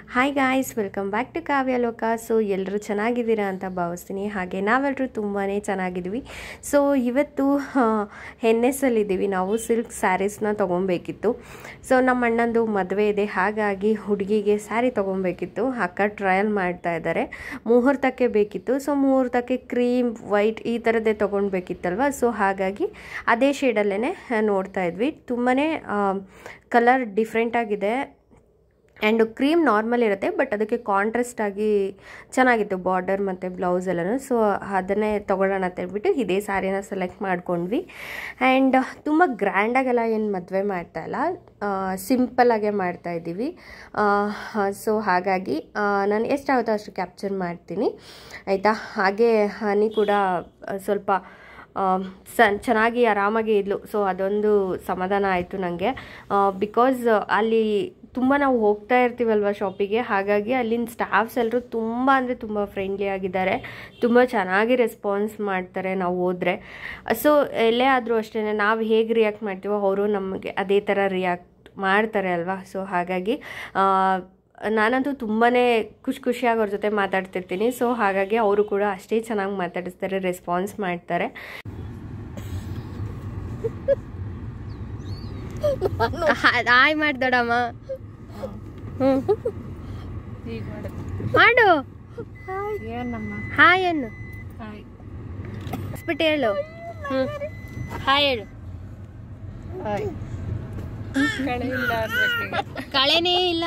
Hi guys welcome back to Kavyaloka so ಎಲ್ಲರೂ ಚೆನ್ನಾಗಿದ್ದೀರಾ ಅಂತ ಭಾವಿಸ್ತೀನಿ ಹಾಗೆ ನಾವೆಲ್ಲರೂ ತುಂಬಾ ಚೆನ್ನಾಗಿದ್ವಿ ಸೊ ಇವತ್ತು ಎನ್ ಎಸ್ ಅಲ್ಲಿದ್ದೀವಿ ನಾವು ಸಿಲ್ಕ್ ಸ್ಯಾರೀಸ್ನ ತೊಗೊಬೇಕಿತ್ತು ಸೊ ನಮ್ಮ ಅಣ್ಣಂದು ಮದುವೆ ಇದೆ ಹಾಗಾಗಿ ಹುಡುಗಿಗೆ ಸ್ಯಾರಿ ತೊಗೊಬೇಕಿತ್ತು ಅಕ್ಕ ಟ್ರಯಲ್ ಮಾಡ್ತಾ ಇದ್ದಾರೆ ಮುಹೂರ್ತಕ್ಕೆ ಬೇಕಿತ್ತು ಸೊ ಮುಹೂರ್ತಕ್ಕೆ ಕ್ರೀಮ್ ವೈಟ್ ಈ ಥರದ್ದೇ ತೊಗೊಳ್ಬೇಕಿತ್ತಲ್ವ ಸೊ ಹಾಗಾಗಿ ಅದೇ ಶೇಡಲ್ಲೇ ನೋಡ್ತಾ ಇದ್ವಿ ತುಂಬಾ ಕಲರ್ ಡಿಫ್ರೆಂಟ್ ಆಗಿದೆ ಆ್ಯಂಡ್ ಕ್ರೀಮ್ ನಾರ್ಮಲ್ ಇರುತ್ತೆ ಬಟ್ ಅದಕ್ಕೆ ಕಾಂಟ್ರಾಸ್ಟ್ ಆಗಿ ಚೆನ್ನಾಗಿತ್ತು ಬಾರ್ಡರ್ ಮತ್ತು ಬ್ಲೌಸ್ ಎಲ್ಲನೂ ಸೊ ಅದನ್ನೇ ತೊಗೊಳ್ಳೋಣ ಅಂತ ಹೇಳ್ಬಿಟ್ಟು ಇದೇ ಸ್ಯಾರಿನ ಸೆಲೆಕ್ಟ್ ಮಾಡ್ಕೊಂಡ್ವಿ ಆ್ಯಂಡ್ ತುಂಬ ಗ್ರ್ಯಾಂಡಾಗೆಲ್ಲ ಏನು ಮದುವೆ ಮಾಡ್ತಾ ಇಲ್ಲ ಸಿಂಪಲ್ಲಾಗೆ ಮಾಡ್ತಾ ಇದ್ದೀವಿ ಸೊ ಹಾಗಾಗಿ ನಾನು ಎಷ್ಟಾಗುತ್ತೋ ಅಷ್ಟು ಕ್ಯಾಪ್ಚರ್ ಮಾಡ್ತೀನಿ ಆಯಿತಾ ಹಾಗೆ ಹನಿ ಕೂಡ ಸ್ವಲ್ಪ ಸನ್ ಚೆನ್ನಾಗಿ ಆರಾಮಾಗಿ ಇದ್ಲು ಸೊ ಅದೊಂದು ಸಮಾಧಾನ ಆಯಿತು ನನಗೆ ಬಿಕಾಸ್ ಅಲ್ಲಿ ತುಂಬ ನಾವು ಹೋಗ್ತಾ ಇರ್ತೀವಲ್ವ ಶಾಪಿಗೆ ಹಾಗಾಗಿ ಅಲ್ಲಿನ ಸ್ಟಾಫ್ಸ್ ಎಲ್ಲರೂ ತುಂಬ ಅಂದರೆ ತುಂಬ ಫ್ರೆಂಡ್ಲಿ ಆಗಿದ್ದಾರೆ ತುಂಬ ಚೆನ್ನಾಗಿ ರೆಸ್ಪಾನ್ಸ್ ಮಾಡ್ತಾರೆ ನಾವು ಹೋದರೆ ಸೊ ಎಲ್ಲೇ ಆದರೂ ಅಷ್ಟೇ ನಾವು ಹೇಗೆ ರಿಯಾಕ್ಟ್ ಮಾಡ್ತೀವೋ ಅವರು ನಮಗೆ ಅದೇ ಥರ ರಿಯಾಕ್ಟ್ ಮಾಡ್ತಾರೆ ಅಲ್ವಾ ಸೊ ಹಾಗಾಗಿ ನಾನಂತೂ ತುಂಬಾ ಖುಷಿ ಖುಷಿಯಾಗಿ ಅವ್ರ ಜೊತೆ ಮಾತಾಡ್ತಿರ್ತೀನಿ ಸೊ ಹಾಗಾಗಿ ಅವರು ಕೂಡ ಅಷ್ಟೇ ಚೆನ್ನಾಗಿ ಮಾತಾಡಿಸ್ತಾರೆ ರೆಸ್ಪಾನ್ಸ್ ಮಾಡ್ತಾರೆ ಹಾಯ್ ಮಾಡಿ ದೊಡಮ್ಮ ಮಾಡು ಹಾಯ್ ಅನ್ನು ಬಿಟ್ಟು ಹೇಳು ಹ್ಞೂ ಹಾಯ್ ಹೇಳು ಕಳೆನೇ ಇಲ್ಲ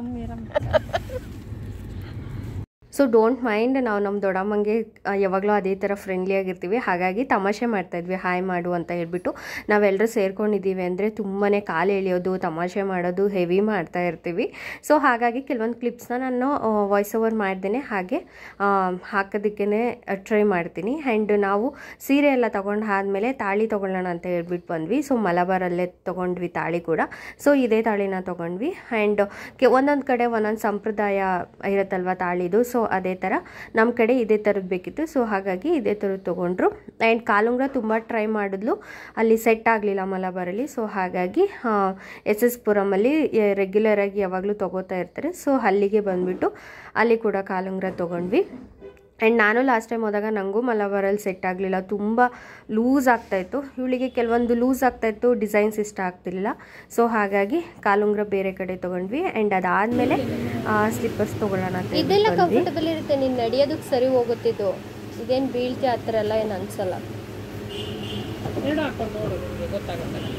ಸೊ ಡೋಂಟ್ ಮೈಂಡ್ ನಾವು ನಮ್ಮ ದೊಡ್ಡಮ್ಮಂಗೆ ಯಾವಾಗಲೂ ಅದೇ ಥರ ಫ್ರೆಂಡ್ಲಿ ಆಗಿರ್ತೀವಿ ಹಾಗಾಗಿ ತಮಾಷೆ ಮಾಡ್ತಾಯಿದ್ವಿ ಹಾಯ್ ಮಾಡು ಅಂತ ಹೇಳ್ಬಿಟ್ಟು ನಾವೆಲ್ಲರೂ ಸೇರ್ಕೊಂಡಿದ್ದೀವಿ ಅಂದರೆ ತುಂಬಾ ಕಾಲು ಎಳೆಯೋದು ತಮಾಷೆ ಮಾಡೋದು ಹೆವಿ ಮಾಡ್ತಾ ಇರ್ತೀವಿ ಸೊ ಹಾಗಾಗಿ ಕೆಲವೊಂದು ಕ್ಲಿಪ್ಸ್ನ ನಾನು ವಾಯ್ಸ್ ಓವರ್ ಮಾಡ್ದೇನೆ ಹಾಗೆ ಹಾಕೋದಕ್ಕೇ ಟ್ರೈ ಮಾಡ್ತೀನಿ ಆ್ಯಂಡ್ ನಾವು ಸೀರೆ ಎಲ್ಲ ತೊಗೊಂಡು ಆದಮೇಲೆ ತಾಳಿ ತೊಗೊಳ್ಳೋಣ ಅಂತ ಹೇಳ್ಬಿಟ್ಟು ಬಂದ್ವಿ ಸೊ ಮಲಬಾರಲ್ಲೇ ತೊಗೊಂಡ್ವಿ ತಾಳಿ ಕೂಡ ಸೊ ಇದೇ ತಾಳಿನ ತೊಗೊಂಡ್ವಿ ಆ್ಯಂಡ್ ಕೆ ಒಂದೊಂದು ಕಡೆ ಒಂದೊಂದು ಸಂಪ್ರದಾಯ ಇರುತ್ತಲ್ವ ತಾಳಿದು ಸೊ ಅದೇ ಥರ ನಮ್ಮ ಕಡೆ ಇದೇ ಥರದ್ದು ಬೇಕಿತ್ತು ಸೊ ಹಾಗಾಗಿ ಇದೇ ಥರದ್ದು ತೊಗೊಂಡ್ರು ಆ್ಯಂಡ್ ಕಾಲುಂಗ್ರ ತುಂಬ ಟ್ರೈ ಮಾಡಿದ್ಲು ಅಲ್ಲಿ ಸೆಟ್ ಆಗಲಿಲ್ಲ ಮಲಬಾರಲ್ಲಿ ಸೊ ಹಾಗಾಗಿ ಎಸ್ ಎಸ್ ಪುರಮಲ್ಲಿ ರೆಗ್ಯುಲರಾಗಿ ಯಾವಾಗಲೂ ತೊಗೋತಾ ಇರ್ತಾರೆ ಸೊ ಅಲ್ಲಿಗೆ ಬಂದುಬಿಟ್ಟು ಅಲ್ಲಿ ಕೂಡ ಕಾಲುಂಗ್ರ ತೊಗೊಂಡ್ವಿ ಆ್ಯಂಡ್ ನಾನು ಲಾಸ್ಟ್ ಟೈಮ್ ಹೋದಾಗ ನನಗೂ ಮಲಬಾರಲ್ಲಿ ಸೆಟ್ ಆಗಲಿಲ್ಲ ತುಂಬ ಲೂಸ್ ಆಗ್ತಾಯಿತ್ತು ಇವಳಿಗೆ ಕೆಲವೊಂದು ಲೂಸ್ ಆಗ್ತಾಯಿತ್ತು ಡಿಸೈನ್ಸ್ ಇಷ್ಟ ಆಗ್ತಿರ್ಲಿಲ್ಲ ಸೊ ಹಾಗಾಗಿ ಕಾಲುಂಗ್ರ ಬೇರೆ ಕಡೆ ತೊಗೊಂಡ್ವಿ ಆ್ಯಂಡ್ ಅದಾದಮೇಲೆ ಸ್ಲಿಪ್ಪರ್ಸ್ ತೊಗೊಳ್ಳೋಣ ಅಂತ ಇದೆಲ್ಲ ಕಂಫರ್ಟಬಲ್ ಇರುತ್ತೆ ನೀನು ನಡೆಯೋದಕ್ಕೆ ಸರಿ ಹೋಗುತ್ತಿದ್ದು ಇದೇನು ಬೀಳ್ತಿ ಆ ಥರ ಎಲ್ಲ ಏನು ಅನ್ಸಲ್ಲ ಎರಡು ಹಾಕೊಂಡು ನೋಡು ನಿಮಗೆ ಗೊತ್ತಾಗುತ್ತೆ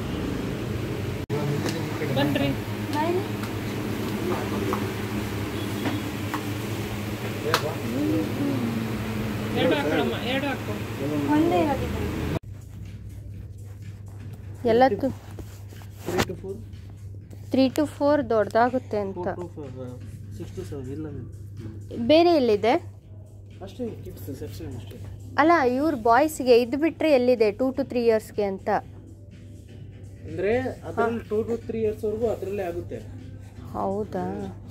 ಬನ್ರಿ ಎರಡು ಹಾಕೊಳ್ಳಮ್ಮ ಎರಡು ಹಾಕೋ ಎಲ್ಲ three two four three two four ದೊಡ್ಡದಾಗುತ್ತೆ ಅಂತ two four six two seven ಇಲ್ಲ ಬೇರೆ ಎಲ್ಲಿದೆ ಅಷ್ಟೇ ಕಿಡ್ಸ್ ಸೆಕ್ಷನ್ ಅಷ್ಟೇ ಅಲ್ಲ ಇವ್ರ ಬಾಯ್ಸ್ಗೆ ಇದು ಬಿಟ್ಟರೆ ಎಲ್ಲಿದೆ ಟೂ ಟು ತ್ರೀ ಇಯರ್ಸ್ಗೆ ಅಂತ ಅಂದರೆ ಅದರಲ್ಲಿ ಟೂ ಟು ತ್ರೀ ಇಯರ್ಸ್ವರೆಗೂ ಅದರಲ್ಲೇ ಆಗುತ್ತೆ ಹೌದಾ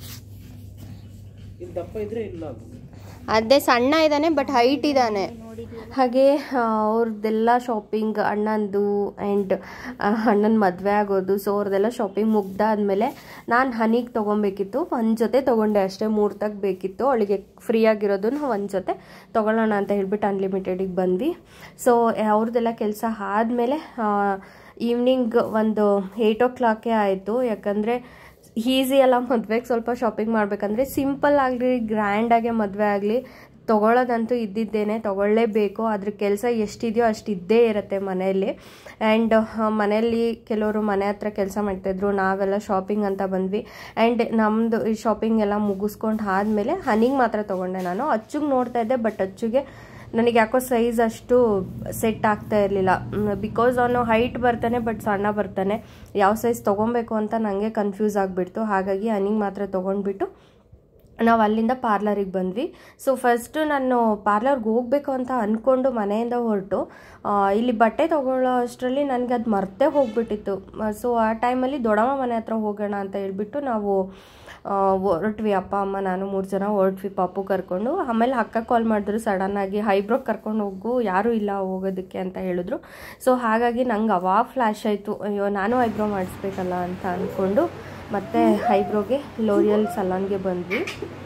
ಇದು ದಪ್ಪ ಇದ್ರೆ ಇಲ್ಲ ಅದು ಅದೇ ಸಣ್ಣ ಇದ್ದಾನೆ ಬಟ್ ಹೈಟ್ ಇದ್ದಾನೆ ಹಾಗೆ ಅವ್ರದ್ದೆಲ್ಲ ಶಾಪಿಂಗ್ ಅಣ್ಣಂದು ಆ್ಯಂಡ್ ಅಣ್ಣನ ಮದುವೆ ಆಗೋದು ಸೊ ಅವ್ರದ್ದೆಲ್ಲ ಶಾಪಿಂಗ್ ಮುಗ್ದಾದ್ಮೇಲೆ ನಾನು ಹನಿಗೆ ತೊಗೊಬೇಕಿತ್ತು ಒಂದು ಜೊತೆ ತೊಗೊಂಡೆ ಅಷ್ಟೇ ಮೂರ್ತಕ್ಕೆ ಬೇಕಿತ್ತು ಅವಳಿಗೆ ಫ್ರೀ ಆಗಿರೋದನ್ನು ಒಂದು ಜೊತೆ ತೊಗೊಳ್ಳೋಣ ಅಂತ ಹೇಳ್ಬಿಟ್ಟು ಅನ್ಲಿಮಿಟೆಡಿಗೆ ಬಂದ್ವಿ ಸೊ ಅವ್ರದ್ದೆಲ್ಲ ಕೆಲಸ ಆದಮೇಲೆ ಈವ್ನಿಂಗ್ ಒಂದು ಏಯ್ಟ್ ಓ ಕ್ಲಾಕೇ ಆಯಿತು ಯಾಕಂದರೆ ಈಸಿ ಎಲ್ಲ ಮದುವೆಗೆ ಸ್ವಲ್ಪ ಶಾಪಿಂಗ್ ಮಾಡಬೇಕಂದ್ರೆ ಸಿಂಪಲ್ ಆಗಲಿ ಗ್ರ್ಯಾಂಡಾಗೆ ಮದುವೆ ಆಗಲಿ ತೊಗೊಳ್ಳೋದಂತೂ ಇದ್ದಿದ್ದೇನೆ ತೊಗೊಳ್ಳೇಬೇಕು ಅದ್ರ ಕೆಲಸ ಎಷ್ಟಿದೆಯೋ ಅಷ್ಟು ಇದ್ದೇ ಇರುತ್ತೆ ಮನೆಯಲ್ಲಿ ಆ್ಯಂಡ್ ಮನೆಯಲ್ಲಿ ಕೆಲವರು ಮನೆ ಹತ್ರ ಕೆಲಸ ಮಾಡ್ತಾಯಿದ್ರು ನಾವೆಲ್ಲ ಶಾಪಿಂಗ್ ಅಂತ ಬಂದ್ವಿ ಆ್ಯಂಡ್ ನಮ್ಮದು ಈ ಶಾಪಿಂಗ್ ಎಲ್ಲ ಮುಗಿಸ್ಕೊಂಡು ಆದಮೇಲೆ ಹನಿಗೆ ಮಾತ್ರ ತೊಗೊಂಡೆ ನಾನು ಅಚ್ಚುಗೆ ನೋಡ್ತಾ ಇದ್ದೆ ಬಟ್ ಅಚ್ಚುಗೆ ನನಗೆ ಯಾಕೋ ಸೈಜ್ ಅಷ್ಟು ಸೆಟ್ ಆಗ್ತಾ ಇರಲಿಲ್ಲ ಬಿಕಾಸ್ ಅವನು ಹೈಟ್ ಬರ್ತಾನೆ ಬಟ್ ಸಣ್ಣ ಬರ್ತಾನೆ ಯಾವ ಸೈಜ್ ತೊಗೊಬೇಕು ಅಂತ ನನಗೆ ಕನ್ಫ್ಯೂಸ್ ಆಗಿಬಿಡ್ತು ಹಾಗಾಗಿ ಹನಿಗೆ ಮಾತ್ರ ತೊಗೊಂಡ್ಬಿಟ್ಟು ನಾವು ಅಲ್ಲಿಂದ ಪಾರ್ಲರಿಗೆ ಬಂದ್ವಿ ಸೊ ಫಸ್ಟು ನಾನು ಪಾರ್ಲರ್ಗೆ ಹೋಗಬೇಕು ಅಂತ ಅಂದ್ಕೊಂಡು ಮನೆಯಿಂದ ಹೊರಟು ಇಲ್ಲಿ ಬಟ್ಟೆ ತೊಗೊಳ್ಳೋ ಅಷ್ಟರಲ್ಲಿ ನನಗೆ ಅದು ಮರ್ತೇ ಹೋಗ್ಬಿಟ್ಟಿತ್ತು ಸೊ ಆ ಟೈಮಲ್ಲಿ ದೊಡ್ಡಮ್ಮ ಮನೆ ಹತ್ರ ಹೋಗೋಣ ಅಂತ ಹೇಳ್ಬಿಟ್ಟು ನಾವು ಹೊರಟ್ವಿ ಅಪ್ಪ ಅಮ್ಮ ನಾನು ಮೂರು ಜನ ಹೊರಟ್ವಿ ಪಾಪು ಕರ್ಕೊಂಡು ಆಮೇಲೆ ಅಕ್ಕ ಕಾಲ್ ಮಾಡಿದ್ರು ಸಡನ್ನಾಗಿ ಐಬ್ರೋಗೆ ಕರ್ಕೊಂಡು ಹೋಗು ಯಾರೂ ಇಲ್ಲ ಹೋಗೋದಕ್ಕೆ ಅಂತ ಹೇಳಿದ್ರು ಸೊ ಹಾಗಾಗಿ ನಂಗೆ ಅವಾಗ ಫ್ಲ್ಯಾಶ್ ಆಯಿತು ಅಯ್ಯೋ ನಾನು ಐಬ್ರೋ ಮಾಡಿಸ್ಬೇಕಲ್ಲ ಅಂತ ಅಂದ್ಕೊಂಡು ಮತ್ತು ಐಬ್ರೋಗೆ ಲೋರಿಯಲ್ ಸಲಾನ್ಗೆ ಬಂದ್ವಿ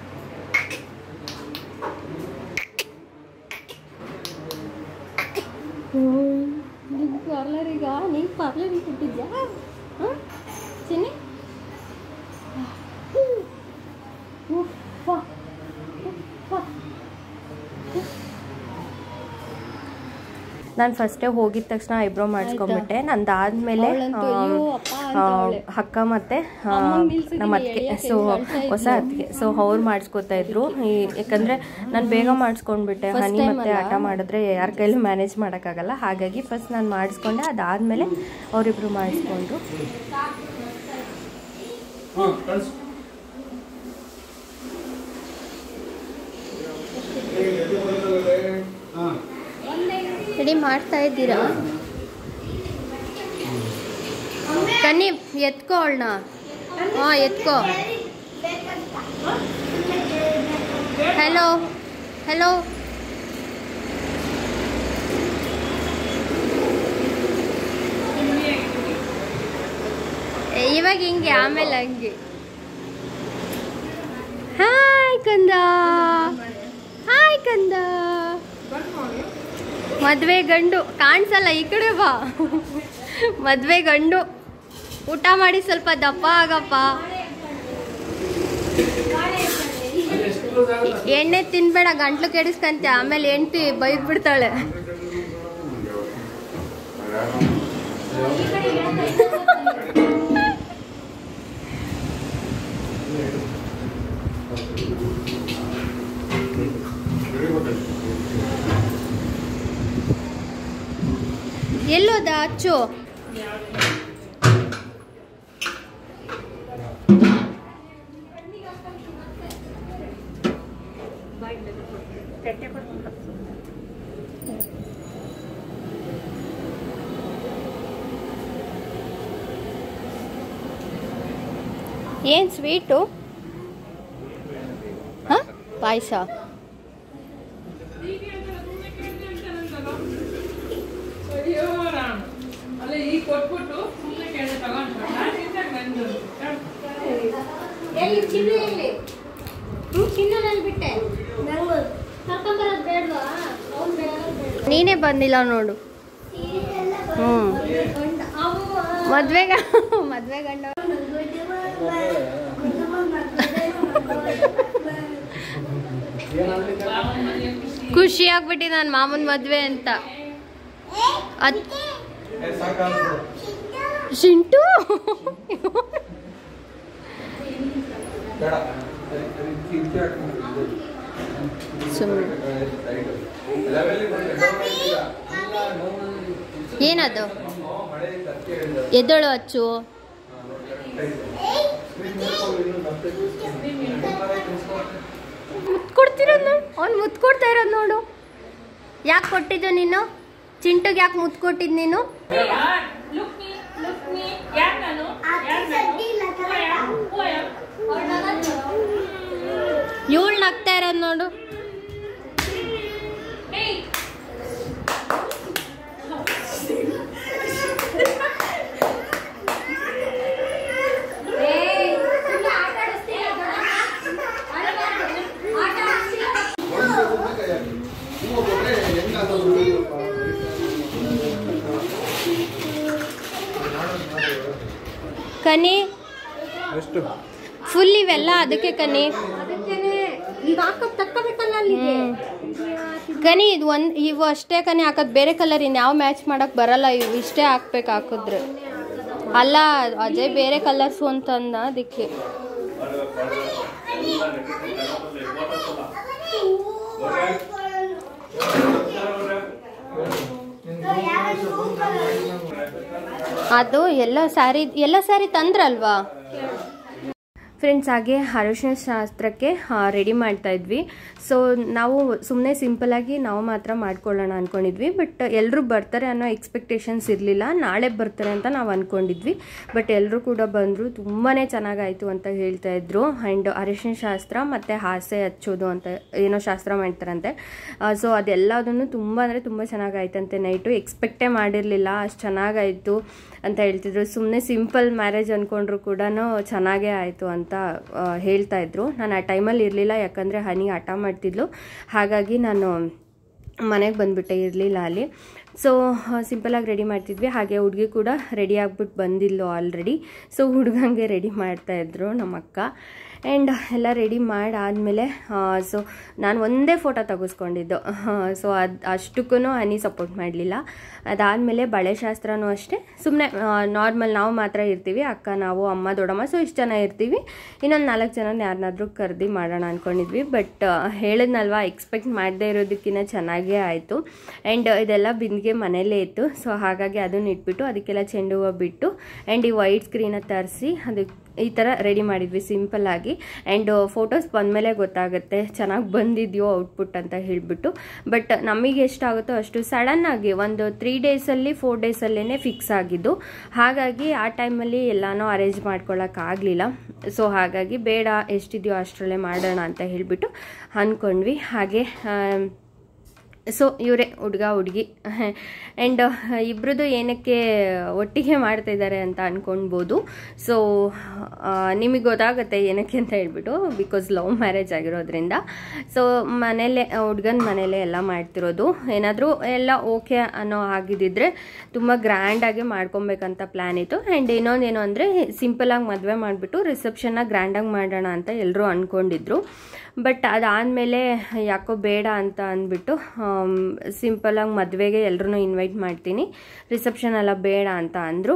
ನಿನ್ನ ಪಾರ್ಲರಿಗ ನೀನು ಪಾರ್ಲರಿಗೆ ಕೊಟ್ಟಿದ್ಯಾ ಹಾಂ ಚಿನ್ನಿ ಉಪ್ಪ ಉಪ್ಪ ನಾನು ಫಸ್ಟೇ ಹೋಗಿದ ತಕ್ಷಣ ಐಬ್ರೋ ಮಾಡಿಸ್ಕೊಂಡ್ಬಿಟ್ಟೆ ನಂದಾದ್ಮೇಲೆ ಅವ್ಳಂತೂ ಆ, ಅಯ್ಯೋ ಅಪ್ಪ ಅಂತ ಆ, ಅವ್ಳೆ. ಅಕ್ಕ ಮತ್ತೆ ಆ, ಅಮ್ಮಂಗ್ ನಿಲ್ಸಿದೀನಿ, ನಮ್ಮ ಅತ್ತಿಗೆ ಎಳ್ಯಕ್ಕೆ ಸೊ ಅಳ್ತಾ ಇದ್ಲು. ಹೊಸ ಅತ್ತಿಗೆ ಸೊ ಅವ್ರು ಮಾಡಿಸ್ಕೊತಾ ಇದ್ರು ಈ ಯಾಕಂದ್ರೆ ನಾನು ಬೇಗ ಮಾಡಿಸ್ಕೊಂಡ್ಬಿಟ್ಟೆ First ಹನಿ time ಮತ್ತೆ ಅಲ್ಲ? ಆಟ ಮಾಡಿದ್ರೆ ಯಾರ ಕೈಲೂ ಮ್ಯಾನೇಜ್ ಮಾಡೋಕ್ಕಾಗಲ್ಲ ಹಾಗಾಗಿ ಫಸ್ಟ್ ನಾನು ಮಾಡಿಸ್ಕೊಂಡೆ ಅದಾದಮೇಲೆ ಅವರಿಬ್ರು ಮಾಡಿಸ್ಕೊಂಡ್ರು ರೆಡಿ ಮಾಡ್ತಾ ಇದ್ದೀರಾ ಕನ್ನಿ ಎತ್ಕೋ ಅವಳನ್ನ ಹಾಂ ಎತ್ಕೋ ಹಲೋ ಹಲೋ ಇವಾಗ ಹಿಂಗೆ ಆಮೇಲೆ ಹಂಗೆ ಹಾಯ್ ಕಂದ ಹಾಯ್ ಕಂದ ಮದ್ವೆ ಗಂಡು ಕಾಣಿಸಲ್ಲ ಈ ಕಡೆ ಬಾ ಮದ್ವೆ ಗಂಡು ಊಟ ಮಾಡಿ ಸ್ವಲ್ಪ ದಪ್ಪ ಆಗಪ್ಪ ಎಣ್ಣೆ ತಿನ್ಬೇಡ ಗಂಟ್ಲು ಕೆಡಿಸ್ಕಂತೆ ಆಮೇಲೆ ಹೆಂಡ್ತಿ ಬೈದ್ ಬಿಡ್ತಾಳೆ ಎಲ್ಲೋದ ಅಚ್ಚು ಏನ್ ಸ್ವೀಟು ಹ ಪಾಯಸ ಅಯ್ಯೋ ರಾಮ್ ಅಲ್ಲ ಈಗ ಕೊಟ್ಬಿಟ್ಟು ಸುಮ್ಮನೆ ಕೇಳಿ ತಗೊಂಡ್ರ ನಾನು ಇದ್ದಾಗ ನಂದು ಎಲ್ಲಿ ಚಿನ್ನ ಎಲ್ಲಿ ಹ್ಞೂ ಚಿನ್ನದಲ್ಲಿ ಬಿಟ್ಟೆ ಕರ್ಕೊಂಬರೋದು ಬೇಡವಾ ಅವ್ನು ಬೇಡ ನೀನೇ ಬಂದಿಲ್ಲ ನೋಡು ಹ್ಞೂ ಮದ್ವೆಗ ಮದ್ವೆ ಗಂಡ ಖುಷಿ ಆಗ್ಬಿಟ್ಟಿ ನಾನು ಮಾಮೂನ್ ಮದ್ವೆ ಅಂತ ಅದ್ ಶಿಂಟು ಸುಮ್ಮನೆ ಏನದು ಎದ್ದಳು ಅಚ್ಚು ಮುತ್ತು ಕೊಡ್ತಿರೋದು ನೋಡು ಅವ್ನು ಮುತ್ತು ಕೊಡ್ತಾ ಇರೋದು ನೋಡು ಯಾಕೆ ಕೊಟ್ಟಿದ್ದು ನೀನು ಚಿಂಟುಗೆ ಯಾಕೆ ಮುತ್ತು ಕೊಟ್ಟಿದ್ದು ನೀನು ಲುಕ್ ಮೀ ಲುಕ್ ಮೀ ಯಾರು ನಾನು ಯಾರು ನಾನು ಇವಳು ನಗ್ತಾ ಇರೋದು ನೋಡು ಕನಿ ಎಷ್ಟು ಫುಲ್ ಇವೆಲ್ಲ ಅದಕ್ಕೆ ಕನಿ ಕನಿ ಇದು ಒಂದ್ ಇವು ಅಷ್ಟೇ ಕನಿ ಹಾಕೋದು ಬೇರೆ ಕಲರ್ ಇನ್ಯಾವ ಮ್ಯಾಚ್ ಮಾಡಕ್ ಬರಲ್ಲ ಇವು ಇಷ್ಟೇ ಹಾಕ್ಬೇಕು ಹಾಕಿದ್ರೆ ಅಲ್ಲ ಅಜಯ್ ಬೇರೆ ಕಲರ್ಸು ಅಂತಂದ ಅದಕ್ಕೆ ಅದು ಎಲ್ಲ ಸ್ಯಾರಿ ಎಲ್ಲ ಸ್ಯಾರಿ ತಂದ್ರಲ್ವಾ ಫ್ರೆಂಡ್ಸ್ ಹಾಗೆ ಅರಿಶಿನ ಶಾಸ್ತ್ರಕ್ಕೆ ರೆಡಿ ಮಾಡ್ತಾ ಇದ್ವಿ ಸೊ ನಾವು ಸುಮ್ಮನೆ ಸಿಂಪಲಾಗಿ ನಾವು ಮಾತ್ರ ಮಾಡ್ಕೊಳ್ಳೋಣ ಅಂದ್ಕೊಂಡಿದ್ವಿ ಬಟ್ ಎಲ್ಲರೂ ಬರ್ತಾರೆ ಅನ್ನೋ ಎಕ್ಸ್ಪೆಕ್ಟೇಷನ್ಸ್ ಇರಲಿಲ್ಲ ನಾಳೆ ಬರ್ತಾರೆ ಅಂತ ನಾವು ಅಂದ್ಕೊಂಡಿದ್ವಿ ಬಟ್ ಎಲ್ಲರೂ ಕೂಡ ಬಂದರು ತುಂಬಾ ಚೆನ್ನಾಗಾಯಿತು ಅಂತ ಹೇಳ್ತಾ ಇದ್ರು ಆ್ಯಂಡ್ ಅರಿಶಿನ ಶಾಸ್ತ್ರ ಮತ್ತು ಹಾಸೆ ಹಚ್ಚೋದು ಅಂತ ಏನೋ ಶಾಸ್ತ್ರ ಮಾಡ್ತಾರಂತೆ ಸೊ ಅದೆಲ್ಲದನ್ನು ತುಂಬ ಅಂದರೆ ತುಂಬ ಚೆನ್ನಾಗಾಯ್ತಂತೆ ನೈಟು ಎಕ್ಸ್ಪೆಕ್ಟೇ ಮಾಡಿರಲಿಲ್ಲ ಅಷ್ಟು ಚೆನ್ನಾಗಾಯಿತು ಅಂತ ಹೇಳ್ತಿದ್ರು ಸುಮ್ಮನೆ ಸಿಂಪಲ್ ಮ್ಯಾರೇಜ್ ಅಂದ್ಕೊಂಡ್ರು ಕೂಡ ಚೆನ್ನಾಗೇ ಆಯಿತು ಅಂತ ಆ, ಹೇಳ್ತಾ ಇದ್ರು ನಾನು ಆ ಟೈಮಲ್ಲಿ ಇರಲಿಲ್ಲ ಯಾಕಂದರೆ ಹನಿ ಹಠ ಮಾಡ್ತಿದ್ಲು ಹಾಗಾಗಿ ನಾನು ಮನೆಗೆ ಬಂದುಬಿಟ್ಟೆ ಇರಲಿಲ್ಲ ಅಲ್ಲಿ ಸೊ ಸಿಂಪಲಾಗಿ ರೆಡಿ ಮಾಡ್ತಿದ್ವಿ ಹಾಗೆ ಹುಡುಗಿ ಕೂಡ ರೆಡಿ ಆಗ್ಬಿಟ್ಟು ಬಂದಿಲ್ಲ ಆಲ್ರೆಡಿ ಸೊ ಹುಡುಗಂಗೆ ರೆಡಿ ಮಾಡ್ತಾಯಿದ್ರು ನಮ್ಮ ಅಕ್ಕ ಆ್ಯಂಡ್ ಎಲ್ಲ ರೆಡಿ ಮಾಡಾದಮೇಲೆ ಸೊ ನಾನು ಒಂದೇ ಫೋಟೋ ತೆಗೆಸ್ಕೊಂಡಿದ್ದು ಸೊ ಅದು ಅಷ್ಟಕ್ಕೂ ಹನಿ ಸಪೋರ್ಟ್ ಮಾಡಲಿಲ್ಲ ಅದಾದಮೇಲೆ ಬಳೆ ಶಾಸ್ತ್ರನೂ ಅಷ್ಟೇ ಸುಮ್ಮನೆ ನಾರ್ಮಲ್ ನಾವು ಮಾತ್ರ ಇರ್ತೀವಿ ಅಕ್ಕ ನಾವು ಅಮ್ಮ ದೊಡ್ಡಮ್ಮ ಸೊ ಇಷ್ಟು ಜನ ಇರ್ತೀವಿ ಇನ್ನೊಂದು ನಾಲ್ಕು ಜನ ಯಾರನ್ನಾದ್ರೂ ಕರೆದಿ ಮಾಡೋಣ ಅಂದ್ಕೊಂಡಿದ್ವಿ ಬಟ್ ಹೇಳಿದ್ನಲ್ವಾ ಎಕ್ಸ್ಪೆಕ್ಟ್ ಮಾಡದೇ ಇರೋದಕ್ಕಿಂತ ಚೆನ್ನಾಗೇ ಆಯಿತು ಆ್ಯಂಡ್ ಇದೆಲ್ಲ ಬಿಂದಿಗೆ ಮನೇಲೇ ಇತ್ತು ಸೊ ಹಾಗಾಗಿ ಅದನ್ನು ಇಟ್ಬಿಟ್ಟು ಅದಕ್ಕೆಲ್ಲ ಚೆಂಡು ಹೂವು ಬಿಟ್ಟು ಆ್ಯಂಡ್ ಈ ವೈಟ್ ಸ್ಕ್ರೀನ ತರಿಸಿ ಅದಕ್ಕೆ ಈ ಥರ ರೆಡಿ ಮಾಡಿದ್ವಿ ಸಿಂಪಲ್ಲಾಗಿ ಆ್ಯಂಡ್ ಫೋಟೋಸ್ ಬಂದಮೇಲೆ ಗೊತ್ತಾಗುತ್ತೆ ಚೆನ್ನಾಗಿ ಬಂದಿದೆಯೋ ಔಟ್ಪುಟ್ ಅಂತ ಹೇಳಿಬಿಟ್ಟು ಬಟ್ ನಮಗೆ ಎಷ್ಟಾಗುತ್ತೋ ಅಷ್ಟು ಸಡನ್ನಾಗಿ ಒಂದು ತ್ರೀ ಡೇಸಲ್ಲಿ ಫೋರ್ ಡೇಸಲ್ಲೇ ಫಿಕ್ಸ್ ಆಗಿದ್ದು ಹಾಗಾಗಿ ಆ ಟೈಮಲ್ಲಿ ಎಲ್ಲನೂ ಅರೇಂಜ್ ಮಾಡ್ಕೊಳ್ಳೋಕ್ಕಾಗಲಿಲ್ಲ ಸೊ ಹಾಗಾಗಿ ಬೇಡ ಎಷ್ಟಿದೆಯೋ ಅಷ್ಟರಲ್ಲೇ ಮಾಡೋಣ ಅಂತ ಹೇಳಿಬಿಟ್ಟು ಅಂದ್ಕೊಂಡ್ವಿ ಹಾಗೆ ಆಮ್, ಸೊ ಇವರೇ ಹುಡುಗ ಹುಡುಗಿ ಆ್ಯಂಡ್ ಇಬ್ಬರದು ಏನಕ್ಕೆ ಒಟ್ಟಿಗೆ ಮಾಡ್ತಾ ಇದ್ದಾರೆ ಅಂತ ಅನ್ಕೊಳ್ಬೋದು ಸೊ ನಿಮಗೆ ಗೊತ್ತಾಗುತ್ತೆ ಏನಕ್ಕೆ ಅಂತ ಹೇಳ್ಬಿಟ್ಟು ಬಿಕಾಸ್ ಲವ್ ಮ್ಯಾರೇಜ್ ಆಗಿರೋದ್ರಿಂದ ಸೊ ಮನೇಲೆ ಹುಡುಗನ ಮನೇಲೆ ಎಲ್ಲ ಮಾಡ್ತಿರೋದು ಏನಾದರೂ ಎಲ್ಲ ಓಕೆ ಅನ್ನೋ ಆಗಿದ್ದಿದ್ರೆ ತುಂಬ ಗ್ರ್ಯಾಂಡಾಗಿ ಮಾಡ್ಕೊಬೇಕಂತ ಪ್ಲ್ಯಾನ್ ಇತ್ತು ಆ್ಯಂಡ್ ಇನ್ನೊಂದೇನು ಅಂದರೆ ಸಿಂಪಲಾಗಿ ಮದುವೆ ಮಾಡಿಬಿಟ್ಟು ರಿಸೆಪ್ಷನ್ನ ಗ್ರ್ಯಾಂಡಾಗಿ ಮಾಡೋಣ ಅಂತ ಎಲ್ಲರೂ ಅಂದ್ಕೊಂಡಿದ್ರು ಬಟ್ ಅದಾದಮೇಲೆ ಯಾಕೋ ಬೇಡ ಅಂತ ಅಂದ್ಬಿಟ್ಟು ಸಿಂಪಲಾಗಿ ಮದುವೆಗೆ ಎಲ್ಲರೂ ಇನ್ವೈಟ್ ಮಾಡ್ತೀನಿ ರಿಸೆಪ್ಷನ್ ಎಲ್ಲ ಬೇಡ ಅಂತ ಅಂದರು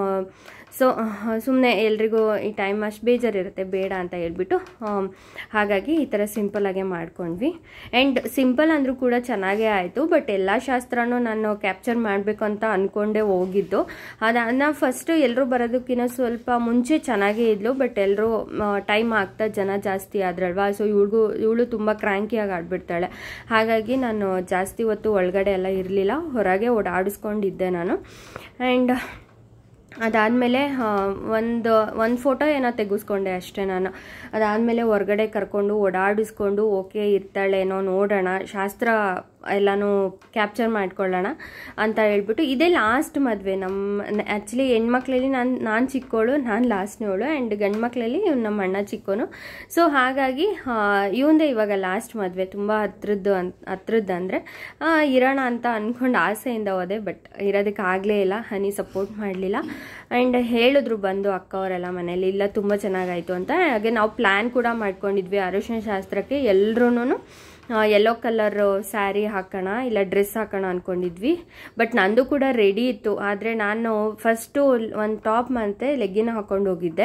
ಸೊ ಸುಮ್ಮನೆ ಎಲ್ರಿಗೂ ಈ ಟೈಮ್ ಅಷ್ಟು ಬೇಜಾರಿರುತ್ತೆ ಬೇಡ ಅಂತ ಹೇಳ್ಬಿಟ್ಟು ಆಮ್, ಹಾಗಾಗಿ ಈ ಥರ ಸಿಂಪಲಾಗೆ ಮಾಡ್ಕೊಂಡ್ವಿ ಆ್ಯಂಡ್ ಸಿಂಪಲ್ ಅಂದರೂ ಕೂಡ ಚೆನ್ನಾಗೇ ಆಯಿತು ಬಟ್ ಎಲ್ಲ ಶಾಸ್ತ್ರನೂ ನಾನು ಕ್ಯಾಪ್ಚರ್ ಮಾಡಬೇಕು ಅಂತ ಅಂದ್ಕೊಂಡೇ ಹೋಗಿದ್ದು ಅದನ್ನು ಫಸ್ಟು ಎಲ್ಲರೂ ಬರೋದಕ್ಕಿಂತ ಸ್ವಲ್ಪ ಮುಂಚೆ ಚೆನ್ನಾಗೇ ಇದ್ಲು ಬಟ್ ಎಲ್ಲರೂ ಟೈಮ್ ಆಗ್ತಾ ಜನ ಜಾಸ್ತಿ ಆದ್ರಲ್ವಾ ಸೊ ಇವಳಿಗೂ ಇವಳು ತುಂಬ ಕ್ರ್ಯಾಂಕಿಯಾಗಿ ಆಡ್ಬಿಡ್ತಾಳೆ ಹಾಗಾಗಿ ನಾನು ಜಾಸ್ತಿ ಹೊತ್ತು ಒಳಗಡೆ ಎಲ್ಲ ಇರಲಿಲ್ಲ ಹೊರಗೆ ಓಡಾಡಿಸ್ಕೊಂಡಿದ್ದೆ ನಾನು ಆ್ಯಂಡ್ ಅದಾದಮೇಲೆ ಒಂದು ಒಂದು ಫೋಟೋ ಏನೋ ತೆಗೆಸ್ಕೊಂಡೆ ಅಷ್ಟೇ ನಾನು ಅದಾದಮೇಲೆ ಹೊರಗಡೆ ಕರ್ಕೊಂಡು ಓಡಾಡಿಸ್ಕೊಂಡು ಓಕೆ ಇರ್ತಾಳೇನೋ ನೋಡೋಣ ಶಾಸ್ತ್ರ ಎಲ್ಲನೂ ಕ್ಯಾಪ್ಚರ್ ಮಾಡ್ಕೊಳ್ಳೋಣ ಅಂತ ಹೇಳ್ಬಿಟ್ಟು ಇದೇ ಲಾಸ್ಟ್ ಮದುವೆ ನಮ್ಮ ಆ್ಯಕ್ಚುಲಿ ಹೆಣ್ಮಕ್ಳಲ್ಲಿ ನಾನು ನಾನು ಚಿಕ್ಕವಳು ನಾನು ಲಾಸ್ಟ್ನವಳು ಆ್ಯಂಡ್ ಗಂಡು ಮಕ್ಕಳಲ್ಲಿ ಇವ್ನು ನಮ್ಮ ಅಣ್ಣ ಚಿಕ್ಕವನು ಸೊ ಹಾಗಾಗಿ ಇವಂದೇ ಇವಾಗ ಲಾಸ್ಟ್ ಮದುವೆ ತುಂಬ ಹತ್ರದ್ದು ಅಂತ ಹತ್ರದ್ದು ಅಂದರೆ ಇರೋಣ ಅಂತ ಅಂದ್ಕೊಂಡು ಆಸೆಯಿಂದ ಹೋದೆ ಬಟ್ ಇರೋದಕ್ಕೆ ಆಗಲೇ ಇಲ್ಲ ಹನಿ ಸಪೋರ್ಟ್ ಮಾಡಲಿಲ್ಲ ಆ್ಯಂಡ್ ಹೇಳಿದ್ರು ಬಂದು ಅಕ್ಕ ಅವರೆಲ್ಲ ಮನೇಲಿ ಇಲ್ಲ ತುಂಬ ಚೆನ್ನಾಗಾಯಿತು ಅಂತ ಹಾಗೆ ನಾವು ಪ್ಲ್ಯಾನ್ ಕೂಡ ಮಾಡ್ಕೊಂಡಿದ್ವಿ ಅರಿಶಿನ ಶಾಸ್ತ್ರಕ್ಕೆ ಎಲ್ರೂ ಯೆಲ್ಲೋ ಕಲರ್ ಸ್ಯಾರಿ ಹಾಕೋಣ ಇಲ್ಲ ಡ್ರೆಸ್ ಹಾಕೋಣ ಅಂದ್ಕೊಂಡಿದ್ವಿ ಬಟ್ ನಂದು ಕೂಡ ರೆಡಿ ಇತ್ತು ಆದರೆ ನಾನು ಫಸ್ಟು ಒಂದು ಟಾಪ್ ಮತ್ತೆ ಲೆಗ್ಗಿನ ಹಾಕೊಂಡು ಹೋಗಿದ್ದೆ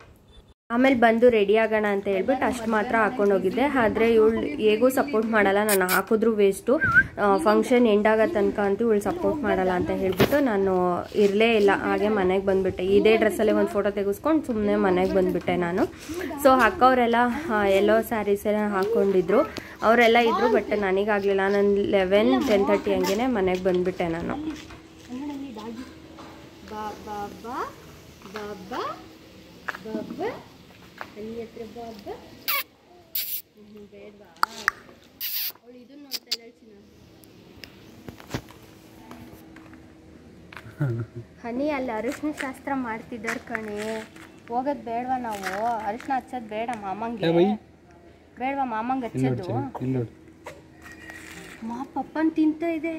ಆಮೇಲೆ ಬಂದು ರೆಡಿ ಆಗೋಣ ಅಂತ ಹೇಳ್ಬಿಟ್ಟು ಅಷ್ಟು ಮಾತ್ರ ಹಾಕೊಂಡು ಹೋಗಿದ್ದೆ ಆದರೆ ಇವಳು ಹೇಗೂ ಸಪೋರ್ಟ್ ಮಾಡಲ್ಲ ನಾನು ಹಾಕಿದ್ರು ವೇಸ್ಟು ಫಂಕ್ಷನ್ ಎಂಡ್ ಆಗೋ ತನಕ ಅಂತೂ ಇವಳು ಸಪೋರ್ಟ್ ಮಾಡಲ್ಲ ಅಂತ ಹೇಳ್ಬಿಟ್ಟು ನಾನು ಇರಲೇ ಇಲ್ಲ ಹಾಗೆ ಮನೆಗೆ ಬಂದುಬಿಟ್ಟೆ ಇದೇ ಡ್ರೆಸ್ಸಲ್ಲೇ ಒಂದು ಫೋಟೋ ತೆಗೆಸ್ಕೊಂಡು ಸುಮ್ಮನೆ ಮನೆಗೆ ಬಂದುಬಿಟ್ಟೆ ನಾನು ಸೊ ಅಕ್ಕವರೆಲ್ಲ ಎಲ್ಲೋ ಸ್ಯಾರೀಸ್ ಎಲ್ಲ ಹಾಕ್ಕೊಂಡಿದ್ರು ಅವರೆಲ್ಲ ಇದ್ದರು ಬಟ್ ನನಗಾಗಲಿಲ್ಲ ನಾನು ಲೆವೆನ್ ಟೆನ್ ತರ್ಟಿ ಹಂಗೆ ಮನೆಗೆ ಬಂದುಬಿಟ್ಟೆ ನಾನು ಬಾಬಾ ಬಾಬಾ ಬಾಬಾ ಅಲ್ಲಿ ಹತ್ರ ಬಾಬಾ ಬೇಡವಾ ಅವಳು ಇದನ್ನ ನೋಡ್ತಾ ಇದ್ದಾಳೆ ಚಿನ್ನ ಹನಿ ಅಲ್ಲಿ ಅರಿಶಿನ ಶಾಸ್ತ್ರ ಮಾಡ್ತಿದ್ದಾರೆ ಕಣೆ ಹೋಗೋದು ಬೇಡವಾ ನಾವು ಅರಿಶಿನ ಹಚ್ಚೋದು ಬೇಡ ಮಾಮಂಗೆ ಬೇಡವಾ ಮಾಮಂಗೆ ಹಚ್ಚೋದು ಇಲ್ಲಿ ನೋಡಿ ಮಾ ಪಪ್ಪನ್ ತಿಂತ ಇದೆ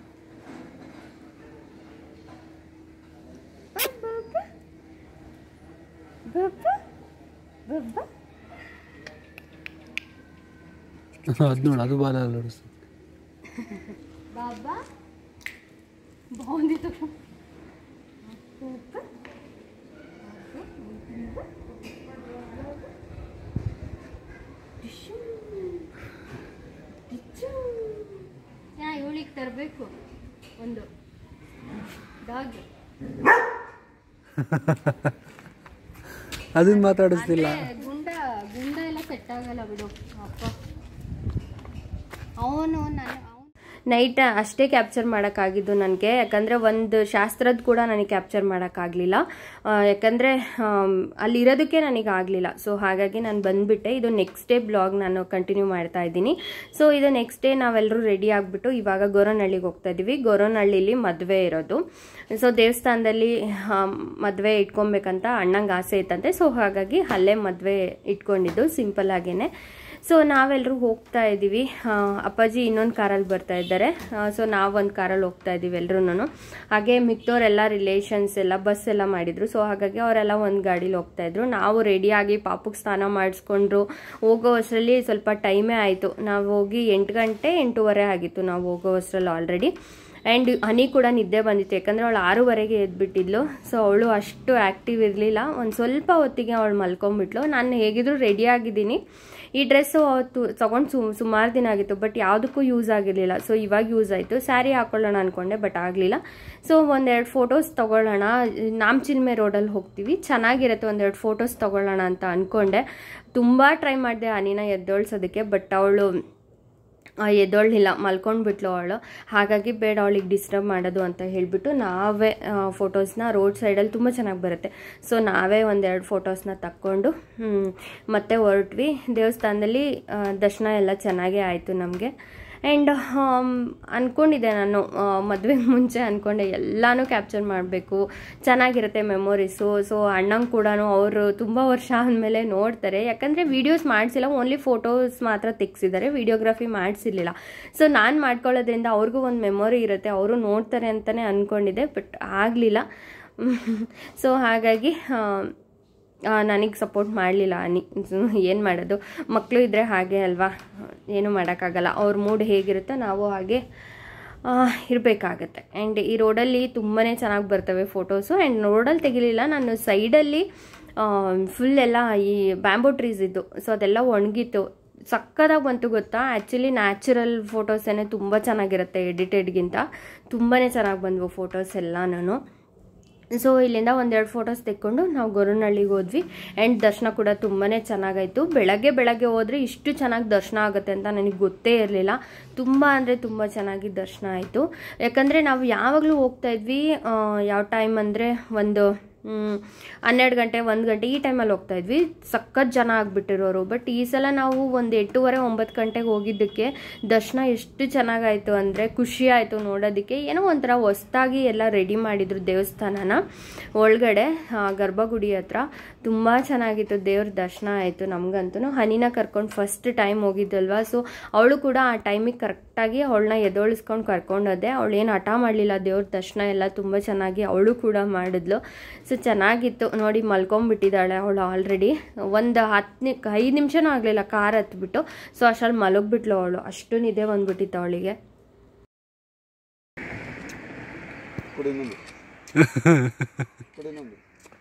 ಅದು ನೋಡಿ ಅದು ಬಾಲ ನೋಡಿ ಬಾಬಾ బాగుంది ಇವಳಿಗೆ ತರಬೇಕು ಒಂದು ಡಾಗ್ ಅದನ್ನ ಮಾತಾಡಿಸ್ತಿಲ್ಲ ಗುಂಡ ಗುಂಡ ಎಲ್ಲ ಸೆಟ್ ಆಗಲ್ಲ ಬಿಡು ಅಪ್ಪ ಅವನು ನಾನು ಅವನು ನೈಟ್ ಅಷ್ಟೇ ಕ್ಯಾಪ್ಚರ್ ಮಾಡೋಕ್ಕಾಗಿದ್ದು ನನಗೆ ಯಾಕಂದರೆ ಒಂದು ಶಾಸ್ತ್ರದ ಕೂಡ ನನಗೆ ಕ್ಯಾಪ್ಚರ್ ಮಾಡೋಕ್ಕಾಗಲಿಲ್ಲ ಯಾಕಂದರೆ ಅಲ್ಲಿರೋದಕ್ಕೆ ನನಗೆ ಆಗಲಿಲ್ಲ ಸೊ ಹಾಗಾಗಿ ನಾನು ಬಂದುಬಿಟ್ಟೆ ಇದು ನೆಕ್ಸ್ಟ್ ಡೇ ಬ್ಲಾಗ್ ನಾನು ಕಂಟಿನ್ಯೂ ಮಾಡ್ತಾ ಇದ್ದೀನಿ ಸೊ ಇದು ನೆಕ್ಸ್ಟ್ ಡೇ ನಾವೆಲ್ಲರೂ ರೆಡಿ ಆಗಿಬಿಟ್ಟು ಇವಾಗ ಗೋರನಹಳ್ಳಿಗೆ ಹೋಗ್ತಾ ಇದ್ದೀವಿ ಗೋರನಹಳ್ಳಿಲಿ ಮದುವೆ ಇರೋದು ಸೊ ದೇವಸ್ಥಾನದಲ್ಲಿ ಮದುವೆ ಇಟ್ಕೊಬೇಕಂತ ಅಣ್ಣಂಗೆ ಆಸೆ ಇತ್ತಂತೆ ಸೊ ಹಾಗಾಗಿ ಅಲ್ಲೇ ಮದುವೆ ಇಟ್ಕೊಂಡಿದ್ದು ಸಿಂಪಲ್ ಆಗೇನೆ ಸೊ ನಾವೆಲ್ಲರೂ ಹೋಗ್ತಾ ಇದ್ದೀವಿ ಆ, ಅಪ್ಪಾಜಿ ಇನ್ನೊಂದು ಕಾರಲ್ಲಿ ಬರ್ತಾ ಇದ್ದಾರೆ ಸೊ ನಾವು ಒಂದು ಕಾರಲ್ಲಿ ಹೋಗ್ತಾ ಇದ್ದೀವಿ ಎಲ್ಲರೂ ಹಾಗೆ ಮಿಕ್ದವರೆಲ್ಲ ರಿಲೇಷನ್ಸ್ ಎಲ್ಲ ಬಸ್ ಎಲ್ಲ ಮಾಡಿದ್ರು ಸೊ ಹಾಗಾಗಿ ಅವರೆಲ್ಲ ಒಂದು ಗಾಡೀಲಿ ಹೋಗ್ತಾ ಇದ್ರು ನಾವು ರೆಡಿಯಾಗಿ ಪಾಪಕ್ಕೆ ಸ್ನಾನ ಮಾಡಿಸ್ಕೊಂಡ್ರು ಹೋಗೋ ಅಷ್ಟರಲ್ಲಿ ಸ್ವಲ್ಪ ಟೈಮೇ ಆಯಿತು ನಾವು ಹೋಗಿ ಎಂಟು ಗಂಟೆ ಎಂಟೂವರೆ ಆಗಿತ್ತು ನಾವು ಹೋಗೋ ಅಷ್ಟರಲ್ಲಿ ಆಲ್ರೆಡಿ ಆ್ಯಂಡ್ ಹನಿ ಕೂಡ ನಿದ್ದೆ ಬಂದಿತ್ತು ಯಾಕಂದರೆ ಅವಳು ಆರೂವರೆಗೆ ಎದ್ಬಿಟ್ಟಿದ್ಲು ಸೊ ಅವಳು ಅಷ್ಟು ಆ್ಯಕ್ಟಿವ್ ಇರಲಿಲ್ಲ ಒಂದು ಸ್ವಲ್ಪ ಹೊತ್ತಿಗೆ ಅವಳು ಮಲ್ಕೊಂಡ್ಬಿಟ್ಲು ನಾನು ಹೇಗಿದ್ರು ರೆಡಿ ಆಗಿದ್ದೀನಿ ಈ ಡ್ರೆಸ್ಸು ಅವತ್ತು ತೊಗೊಂಡು ಸು ಸುಮಾರು ದಿನ ಆಗಿತ್ತು ಬಟ್ ಯಾವುದಕ್ಕೂ ಯೂಸ್ ಆಗಿರಲಿಲ್ಲ ಸೊ ಇವಾಗ ಯೂಸ್ ಆಯಿತು ಸ್ಯಾರಿ ಹಾಕೊಳ್ಳೋಣ ಅಂದ್ಕೊಂಡೆ ಬಟ್ ಆಗಲಿಲ್ಲ ಸೊ ಒಂದೆರಡು ಫೋಟೋಸ್ ತೊಗೊಳ್ಳೋಣ ನಾಮಚಿಲ್ಮೆ ರೋಡಲ್ಲಿ ಹೋಗ್ತೀವಿ ಚೆನ್ನಾಗಿರುತ್ತೆ ಒಂದೆರಡು ಫೋಟೋಸ್ ತೊಗೊಳ್ಳೋಣ ಅಂತ ಅಂದ್ಕೊಂಡೆ ತುಂಬ ಟ್ರೈ ಮಾಡಿದೆ ಅನಿನ ಎದ್ದೋಳ್ಸೋದಕ್ಕೆ ಬಟ್ ಅವಳು ಎದ್ದೊಳ್ಳಿಲ್ಲ ಮಲ್ಕೊಂಡ್ಬಿಟ್ಲು ಅವಳು ಹಾಗಾಗಿ ಬೇಡ ಅವಳಿಗೆ ಡಿಸ್ಟರ್ಬ್ ಮಾಡೋದು ಅಂತ ಹೇಳಿಬಿಟ್ಟು ನಾವೇ ಫೋಟೋಸ್ನ ರೋಡ್ ಸೈಡಲ್ಲಿ ತುಂಬ ಚೆನ್ನಾಗಿ ಬರುತ್ತೆ ಸೊ ನಾವೇ ಒಂದೆರಡು ಫೋಟೋಸ್ನ ತಕ್ಕೊಂಡು ಹ್ಮ್, ಮತ್ತೆ ಹೊರಟ್ವಿ ದೇವಸ್ಥಾನದಲ್ಲಿ ಆ, ದರ್ಶನ ಎಲ್ಲ ಚೆನ್ನಾಗೇ ಆಯಿತು ನಮಗೆ ಆ್ಯಂಡ್ ಅಂದ್ಕೊಂಡಿದ್ದೆ ನಾನು ಮದುವೆಗೆ ಮುಂಚೆ ಅಂದ್ಕೊಂಡೆ ಎಲ್ಲನೂ ಕ್ಯಾಪ್ಚರ್ ಮಾಡಬೇಕು ಚೆನ್ನಾಗಿರುತ್ತೆ ಮೆಮೊರೀಸು ಸೊ ಅಣ್ಣಂಗೆ ಕೂಡ ಅವರು ತುಂಬ ವರ್ಷ ಆದಮೇಲೆ ನೋಡ್ತಾರೆ ಯಾಕಂದರೆ ವೀಡಿಯೋಸ್ ಮಾಡಿಸಿಲ್ಲ ಓನ್ಲಿ ಫೋಟೋಸ್ ಮಾತ್ರ ತೆಗ್ಸಿದ್ದಾರೆ ವಿಡಿಯೋಗ್ರಫಿ ಮಾಡಿಸಿರ್ಲಿಲ್ಲ ಸೊ ನಾನು ಮಾಡ್ಕೊಳ್ಳೋದ್ರಿಂದ ಅವ್ರಿಗೂ ಒಂದು ಮೆಮೊರಿ ಇರುತ್ತೆ ಅವರು ನೋಡ್ತಾರೆ ಅಂತಲೇ ಅಂದ್ಕೊಂಡಿದ್ದೆ ಬಟ್ ಆಗಲಿಲ್ಲ ಸೊ ಹಾಗಾಗಿ ನನಗೆ ಸಪೋರ್ಟ್ ಮಾಡಲಿಲ್ಲ ಅನಿ ಏನು ಮಾಡೋದು ಮಕ್ಕಳು ಇದ್ದರೆ ಹಾಗೆ ಅಲ್ವಾ ಏನು ಮಾಡೋಕ್ಕಾಗಲ್ಲ ಅವ್ರ ಮೂಡ್ ಹೇಗಿರುತ್ತೋ ನಾವು ಹಾಗೆ ಇರಬೇಕಾಗತ್ತೆ ಆ್ಯಂಡ್ ಈ ರೋಡಲ್ಲಿ ತುಂಬಾ ಚೆನ್ನಾಗಿ ಬರ್ತವೆ ಫೋಟೋಸು ಆ್ಯಂಡ್ ರೋಡಲ್ಲಿ ತೆಗಿಲಿಲ್ಲ ನಾನು ಸೈಡಲ್ಲಿ ಫುಲ್ ಎಲ್ಲ ಈ ಬ್ಯಾಂಬೋ ಟ್ರೀಸ್ ಇದ್ದು ಸೊ ಅದೆಲ್ಲ ಒಣಗಿತ್ತು ಸಕ್ಕದಾಗಿ ಬಂತು ಗೊತ್ತಾ ಆ್ಯಕ್ಚುಲಿ ನ್ಯಾಚುರಲ್ ಫೋಟೋಸೇನೆ ತುಂಬ ಚೆನ್ನಾಗಿರುತ್ತೆ ಎಡಿಟೆಡ್ಗಿಂತ ತುಂಬಾ ಚೆನ್ನಾಗಿ ಬಂದವು ಫೋಟೋಸ್ ಎಲ್ಲ ನಾನು ಸೊ ಇಲ್ಲಿಂದ ಒಂದೆರಡು ಫೋಟೋಸ್ ತೆಕ್ಕೊಂಡು ನಾವು ಗೊರನಹಳ್ಳಿಗೆ ಹೋದ್ವಿ ಆ್ಯಂಡ್ ದರ್ಶನ ಕೂಡ ತುಂಬಾ ಚೆನ್ನಾಗಾಯಿತು ಬೆಳಗ್ಗೆ ಬೆಳಗ್ಗೆ ಹೋದರೆ ಇಷ್ಟು ಚೆನ್ನಾಗಿ ದರ್ಶನ ಆಗುತ್ತೆ ಅಂತ ನನಗೆ ಗೊತ್ತೇ ಇರಲಿಲ್ಲ ತುಂಬ ಅಂದರೆ ತುಂಬ ಚೆನ್ನಾಗಿ ದರ್ಶನ ಆಯಿತು ಯಾಕಂದರೆ ನಾವು ಯಾವಾಗಲೂ ಹೋಗ್ತಾ ಇದ್ವಿ ಆ, ಯಾವ ಟೈಮ್ ಅಂದರೆ ಒಂದು ಮ್, ಹನ್ನೆರಡು ಗಂಟೆ ಒಂದು ಗಂಟೆ ಈ ಟೈಮಲ್ಲಿ ಹೋಗ್ತಾ ಇದ್ವಿ ಸಖತ್ ಜನ ಆಗಿಬಿಟ್ಟಿರೋರು ಬಟ್ ಈ ಸಲ ನಾವು ಒಂದು ಎಂಟೂವರೆ ಒಂಬತ್ತು ಗಂಟೆಗೆ ಹೋಗಿದ್ದಕ್ಕೆ ದರ್ಶನ ಎಷ್ಟು ಚೆನ್ನಾಗಾಯಿತು ಅಂದರೆ ಖುಷಿ ಆಯಿತು ನೋಡೋದಕ್ಕೆ ಏನೋ ಒಂಥರ ಹೊಸ್ದಾಗಿ ಎಲ್ಲ ರೆಡಿ ಮಾಡಿದ್ರು ದೇವಸ್ಥಾನನ ಒಳಗಡೆ ಆ, ಗರ್ಭಗುಡಿ ಹತ್ರ ತುಂಬ ಚೆನ್ನಾಗಿತ್ತು ದೇವ್ರ ದರ್ಶನ ಆಯಿತು ನಮಗಂತೂ ಹನಿನ ಕರ್ಕೊಂಡು ಫಸ್ಟ್ ಟೈಮ್ ಹೋಗಿದ್ದಲ್ವಾ ಸೊ ಅವಳು ಕೂಡ ಆ ಟೈಮಿಗೆ ಕರೆಕ್ಟಾಗಿ ಅವಳನ್ನ ಎದೋಳಿಸ್ಕೊಂಡು ಕರ್ಕೊಂಡೋದೆ ಅವಳು ಏನು ಹಠ ಮಾಡಲಿಲ್ಲ ದೇವ್ರ ದರ್ಶನ ಎಲ್ಲ ತುಂಬ ಚೆನ್ನಾಗಿ ಅವಳು ಕೂಡ ಮಾಡಿದ್ಲು ಸೊ ಚೆನ್ನಾಗಿತ್ತು ನೋಡಿ ಮಲ್ಕೊಂಡ್ಬಿಟ್ಟಿದ್ದಾಳೆ ಅವಳು ಆಲ್ರೆಡಿ ಒಂದು ಹತ್ತು ನಿ ಐದು ನಿಮಿಷನೂ ಆಗಲಿಲ್ಲ ಕಾರ್ ಹತ್ಬಿಟ್ಟು ಸೊ ಅಷ್ಟರಲ್ಲಿ ಮಲಗಿಬಿಟ್ಲು ಅವಳು ಅಷ್ಟು ನಿದ್ದೆ ಬಂದ್ಬಿಟ್ಟಿತ್ತು ಅವಳಿಗೆ ಕೊಡಿ ಇನ್ನೊಂದು ಕೊಡಿ ಇನ್ನೊಂದು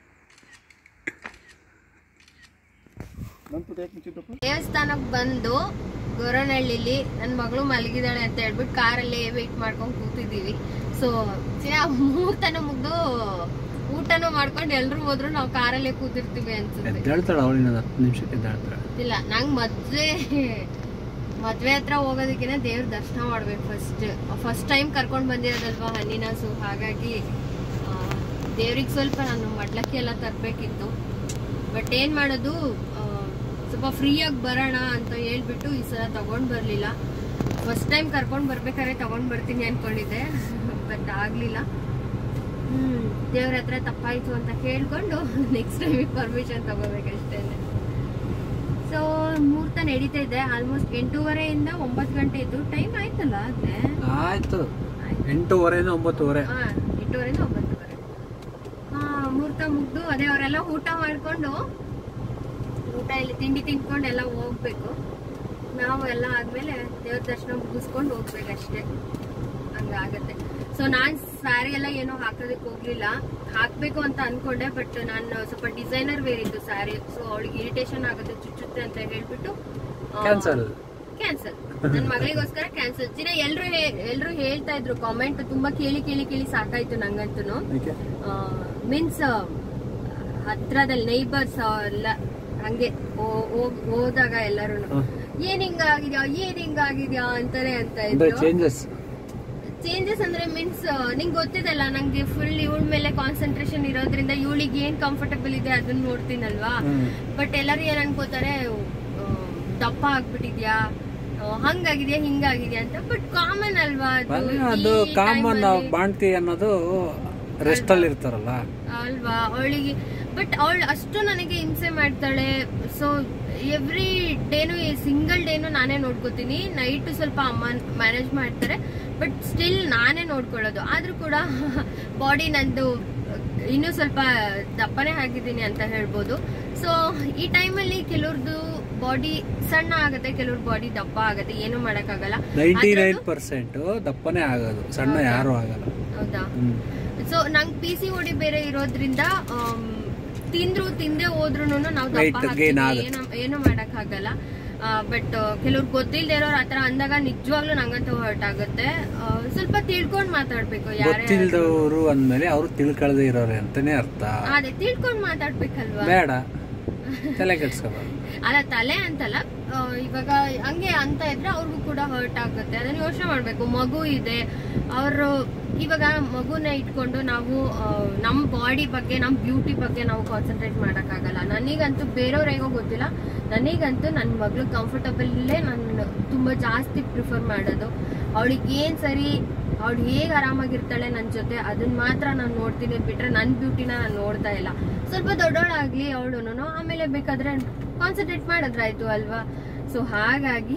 ನನ್ನ ಪುಟ್ಟ ಯಾಕೆ ಮುಚ್ಚಿದ್ದಪ್ಪ ದೇವಸ್ಥಾನಕ್ಕೆ ಬಂದು ಗೊರನಹಳ್ಳಿಲಿ ನನ್ನ ಮಗಳು ಮಲಗಿದಾಳೆ ಅಂತ ಹೇಳ್ಬಿಟ್ಟು ಕಾರಲ್ಲೇ ವೆಯ್ಟ್ ಮಾಡ್ಕೊಂಡು ಕೂತಿದ್ದೀವಿ ಸೊ ಮುಹೂರ್ತನ ಮುಗ್ದು ಊಟನೂ ಮಾಡ್ಕೊಂಡು ಎಲ್ರು ಹೋದ್ರು ನಾವು ಕಾರಲ್ಲೇ ಕೂತಿರ್ತೀವಿ ಅನ್ಸುತ್ತೆ ಎದ್ದಾಳ್ತಾಳೆ ಅವಳಿನ ಹತ್ತು ನಿಮಿಷಕ್ಕೆ ಎದ್ದಾಳ್ತಾಳೆ ಇಲ್ಲ ನಂಗೆ ಮದ್ವೆ ಮದ್ವೆ ಹತ್ರ ಹೋಗೋದಕ್ಕಿಂತ ದೇವ್ರ ದರ್ಶನ ಮಾಡ್ಬೇಕು ಫಸ್ಟ್ ಫಸ್ಟ್ ಟೈಮ್ ಕರ್ಕೊಂಡು ಬಂದಿರೋದಲ್ವಾ ಹನಿನ ಸೊ ಹಾಗಾಗಿ ದೇವ್ರಿಗೆ ಸ್ವಲ್ಪ ನಾನು ಮಡ್ಲಕ್ಕಿ ಎಲ್ಲ ತರಬೇಕಿತ್ತು ಬಟ್ ಏನು ಮಾಡೋದು ಆ, ಸ್ವಲ್ಪ ಫ್ರೀಯಾಗಿ ಬರೋಣ ಅಂತ ಹೇಳ್ಬಿಟ್ಟು ಈ ಸಲ ತಗೊಂಡ್ ಬರಲಿಲ್ಲ ಫಸ್ಟ್ ಟೈಮ್ ಕರ್ಕೊಂಡು ಬರ್ಬೇಕಾದ್ರೆ ತಗೊಂಡ್ ಬರ್ತೀನಿ ಅನ್ಕೊಂಡಿದ್ದೆ ಬಟ್ ಆಗಲಿಲ್ಲ ಹ್ಮ್ ದೇವ್ರ ಹತ್ರ ತಪ್ಪಾಯ್ತು ಅಂತ ಕೇಳ್ಕೊಂಡು ನೆಕ್ಸ್ಟ್ ಟೈಮಿಗೆ ಪರ್ಮಿಷನ್ ತಗೋಬೇಕಷ್ಟೇನೆ ಸೊ ಮುಹೂರ್ತ ನಡೀತಾ ಇದೆ ಆಲ್ಮೋಸ್ಟ್ ಎಂಟೂವರೆಯಿಂದ ಒಂಬತ್ತು ಗಂಟೆ ಇದ್ದು ಟೈಮ್ ಆಯ್ತಲ್ಲ ಆದ್ರೆ ಆಯ್ತು ಎಂಟೂವರೆಯಿಂದ ಒಂಬತ್ತುವರೆ ಹಾ ಎಂಟೂವರೆಯಿಂದ ಒಂಬತ್ತುವರೆ ಹಾ ಮುಹೂರ್ತ ಮುಗ್ದು ಅದೇ ಅವರೆಲ್ಲ ಊಟ ಮಾಡ್ಕೊಂಡು ಊಟ ಇಲ್ಲಿ ತಿಂಡಿ ತಿನ್ಕೊಂಡು ಎಲ್ಲ ಹೋಗ್ಬೇಕು ನಾವು ಎಲ್ಲ ಆದ್ಮೇಲೆ ದೇವ್ರ ದರ್ಶನ ಮುಗಿಸ್ಕೊಂಡು ಹೋಗ್ಬೇಕಷ್ಟೇ ಹಂಗಾಗತ್ತೆ ಸೊ ನಾನ್ ಸ್ಯಾರಿ ಎಲ್ಲ ಏನೋ ಹಾಕೋದಕ್ಕೆ ಹೋಗ್ಲಿಲ್ಲ ಹಾಕ್ಬೇಕು ಅಂತ ಅನ್ಕೊಂಡೆ ಬಟ್ ನಾನು ಸ್ವಲ್ಪ ಡಿಸೈನರ್ ವೇರ್ ಇತ್ತು ಸ್ಯಾರಿ ಸೊ ಅವಳಿಗೆ ಇರಿಟೇಷನ್ ಆಗುತ್ತೆ ಚುಚ್ಚುತ್ತೆ ಅಂತ ಹೇಳ್ಬಿಟ್ಟು ಕ್ಯಾನ್ಸಲ್ ಕ್ಯಾನ್ಸಲ್ ನನ್ನ ಮಗಳಿಗೋಸ್ಕರ ಕ್ಯಾನ್ಸಲ್ ಚಿನ್ನ ಎಲ್ರು ಹೇ- ಎಲ್ರು ಹೇಳ್ತಾ ಇದ್ರು ಕಾಮೆಂಟ್ ತುಂಬಾ ಕೇಳಿ ಕೇಳಿ ಕೇಳಿ ಸಾಕಾಯ್ತು ನಂಗಂತೂ ಮೀನ್ಸ್ ಹತ್ರದಲ್ಲಿ ನೈಬರ್ಸ್ ಎಲ್ಲ ಹಂಗೆ ಹೋ- ಹೋಗ್- ಹೋದಾಗ ಎಲ್ಲರೂ ಹ್ಮ್. ಏನ್ ಹಿಂಗಾಗಿದ್ಯಾ ಏನ್ ಹಿಂಗಾಗಿದ್ಯಾ ಅಂತಾನೆ ಅಂತ ಅಂದ್ರೆ ಇದ್ರು ಚೇಂಜಸ್ ಚೇಂಜಸ್ ಅಂದ್ರೆ ಮೀನ್ಸ್ ನಿಂಗೆ ಗೊತ್ತಿದಲ್ಲ ನಂಗೆ ಫುಲ್ ಇವಳ ಮೇಲೆ ಕಾನ್ಸಂಟ್ರೇಷನ್ ಇರೋದ್ರಿಂದ ಇವಳಿಗೆ ಏನ್ ಕಂಫರ್ಟಬಲ್ ಇದೆ ಅದನ್ನ ನೋಡ್ತೀನಲ್ವಾ ಬಟ್ ಎಲ್ಲರೂ ಏನ್ ಅನ್ಕೋತಾರೆ ಆ, ದಪ್ಪ ಆಗ್ಬಿಟ್ಟಿದ್ಯಾ ಆ, ಹಂಗಾಗಿದ್ಯಾ ಹಿಂಗಾಗಿದ್ಯಾ ಅಂತ ಬಟ್ ಕಾಮನ್ ಅಲ್ವಾ ಅದು ಅದು ಈ ಕಾಮನ್ time ಅಲ್ಲಿ. ಬಾಣ್ತಿ ಅನ್ನೋದು ರೆಸ್ಟ್ ಅಲ್ಲಿ ಇರ್ತಾರಲ್ಲ ಅಲ್ವಾ ಅವಳಿಗೆ ಬಟ್ ಅವಳು ಅಷ್ಟು ನನಗೆ ಹಿಂಸೆ ಮಾಡ್ತಾಳೆ ಸೊ ಎವ್ರಿ ಡೇನು ಸಿಂಗಲ್ ಡೇನು ನಾನೇ ನೋಡ್ಕೋತೀನಿ ನೈಟ್ ಸ್ವಲ್ಪ ಅಮ್ಮ ಮ್ಯಾನೇಜ್ ಮಾಡ್ತಾರೆ ಬಟ್ ಸ್ಟಿಲ್ ನಾನೇ ನೋಡ್ಕೊಳ್ಳೋದು ಆದ್ರೂ ಕೂಡ ಬಾಡಿ ನಂದು ಇನ್ನೂ ಸ್ವಲ್ಪ ದಪ್ಪನೇ ಆಗಿದ್ದೀನಿ ಅಂತ ಹೇಳ್ಬೋದು ಸೊ ಈ ಟೈಮಲ್ಲಿ ಕೆಲವ್ರದ್ದು ಬಾಡಿ ಸಣ್ಣ ಆಗುತ್ತೆ ಕೆಲವ್ರ ಬಾಡಿ ದಪ್ಪ ಆಗುತ್ತೆ ಏನು ಮಾಡೋಕ್ಕಾಗಲ್ಲ ನೈಂಟಿ ನೈನ್ ಅದ್ರಲ್ಲೂ- ಪರ್ಸೆಂಟ್ ದಪ್ಪನೇ ಆಗೋದು ಸಣ್ಣ ಯಾರು ಆಗಲ್ಲ ಹೌದಾ ಹ್ಮ್. ಸೊ ನಂಗೆ ಪಿ ಸಿ ಓಡಿ ಬೇರೆ ಇರೋದ್ರಿಂದ ಆಮ್, ತಿಂದ್ರು ತಿಂದೆ ಹೋದ್ರು ನಾವು Weight ದಪ್ಪ gain ಹಾಕ್ತೀವಿ. ಆಗುತ್ತೆ. ಏನು ಏನು ಮಾಡಕ್ ಆಗಲ್ಲ ಬಟ್ ಕೆಲವ್ರು ಗೊತ್ತಿಲ್ದೇ ಇರೋರು ಆತರ ಅಂದಾಗ ನಿಜವಾಗ್ಲೂ ನಂಗಂತೂ ಹರ್ಟ್ ಆಗುತ್ತೆ ಆ, ಸ್ವಲ್ಪ ತಿಳ್ಕೊಂಡ್ ಮಾತಾಡ್ಬೇಕು ಯಾರೇ ಆದ್ರೂ. ಗೊತ್ತಿಲ್ದವರು ಅಂದ್ಮೇಲೆ ಅವ್ರು ತಿಳ್ಕೊಳ್ದೆ ಇರೋರೆ ಅಂತಾನೆ ಅರ್ಥ ಅದೇ ತಿಳ್ಕೊಂಡ್ ಮಾತಾಡ್ಬೇಕಲ್ವಾ ಬೇಡ ತಲೆ ಕೆಡ್ಸ್ಕೋಬಾರ್ದು ಅಲ್ಲ ತಲೆ ಅಂತಲ್ಲ ಆ, ಇವಾಗ ಹಂಗೆ ಅಂತ ಇದ್ರೆ ಅವ್ರಿಗೂ ಕೂಡ ಹರ್ಟ್ ಆಗುತ್ತೆ ಅದನ್ನ ಯೋಚನೆ ಮಾಡ್ಬೇಕು ಮಗು ಇದೆ ಅವರು ಇವಾಗ ಮಗುನ ಇಟ್ಕೊಂಡು ನಾವು ಆ, ನಮ್ಮ ಬಾಡಿ ಬಗ್ಗೆ ನಮ್ಮ ಬ್ಯೂಟಿ ಬಗ್ಗೆ ನಾವು ಕಾನ್ಸಂಟ್ರೇಟ್ ಮಾಡೋಕ್ಕಾಗಲ್ಲ ನನಗಂತೂ ಬೇರೆಯವ್ರು ಹೇಗೋ ಗೊತ್ತಿಲ್ಲ ನನಗಂತೂ ನನ್ನ ಮಗಳು ಕಂಫರ್ಟಬಲ್ಲೇ ನಾನು ತುಂಬ ಜಾಸ್ತಿ ಪ್ರಿಫರ್ ಮಾಡೋದು ಅವಳಿಗೆ ಏನು ಸರಿ ಅವಳು ಹೇಗೆ ಆರಾಮಾಗಿರ್ತಾಳೆ ನನ್ನ ಜೊತೆ ಅದನ್ನ ಮಾತ್ರ ನಾನು ನೋಡ್ತೀನಿ ಬಿಟ್ರೆ ನನ್ನ ಬ್ಯೂಟಿನ ನಾನು ನೋಡ್ತಾ ಇಲ್ಲ ಸ್ವಲ್ಪ ದೊಡ್ಡವಳಾಗ್ಲಿ ಅವಳು ಆಮೇಲೆ ಬೇಕಾದ್ರೆ ಕಾನ್ಸಂಟ್ರೇಟ್ ಮಾಡಿದ್ರಾಯ್ತು ಅಲ್ವಾ ಸೊ ಹಾಗಾಗಿ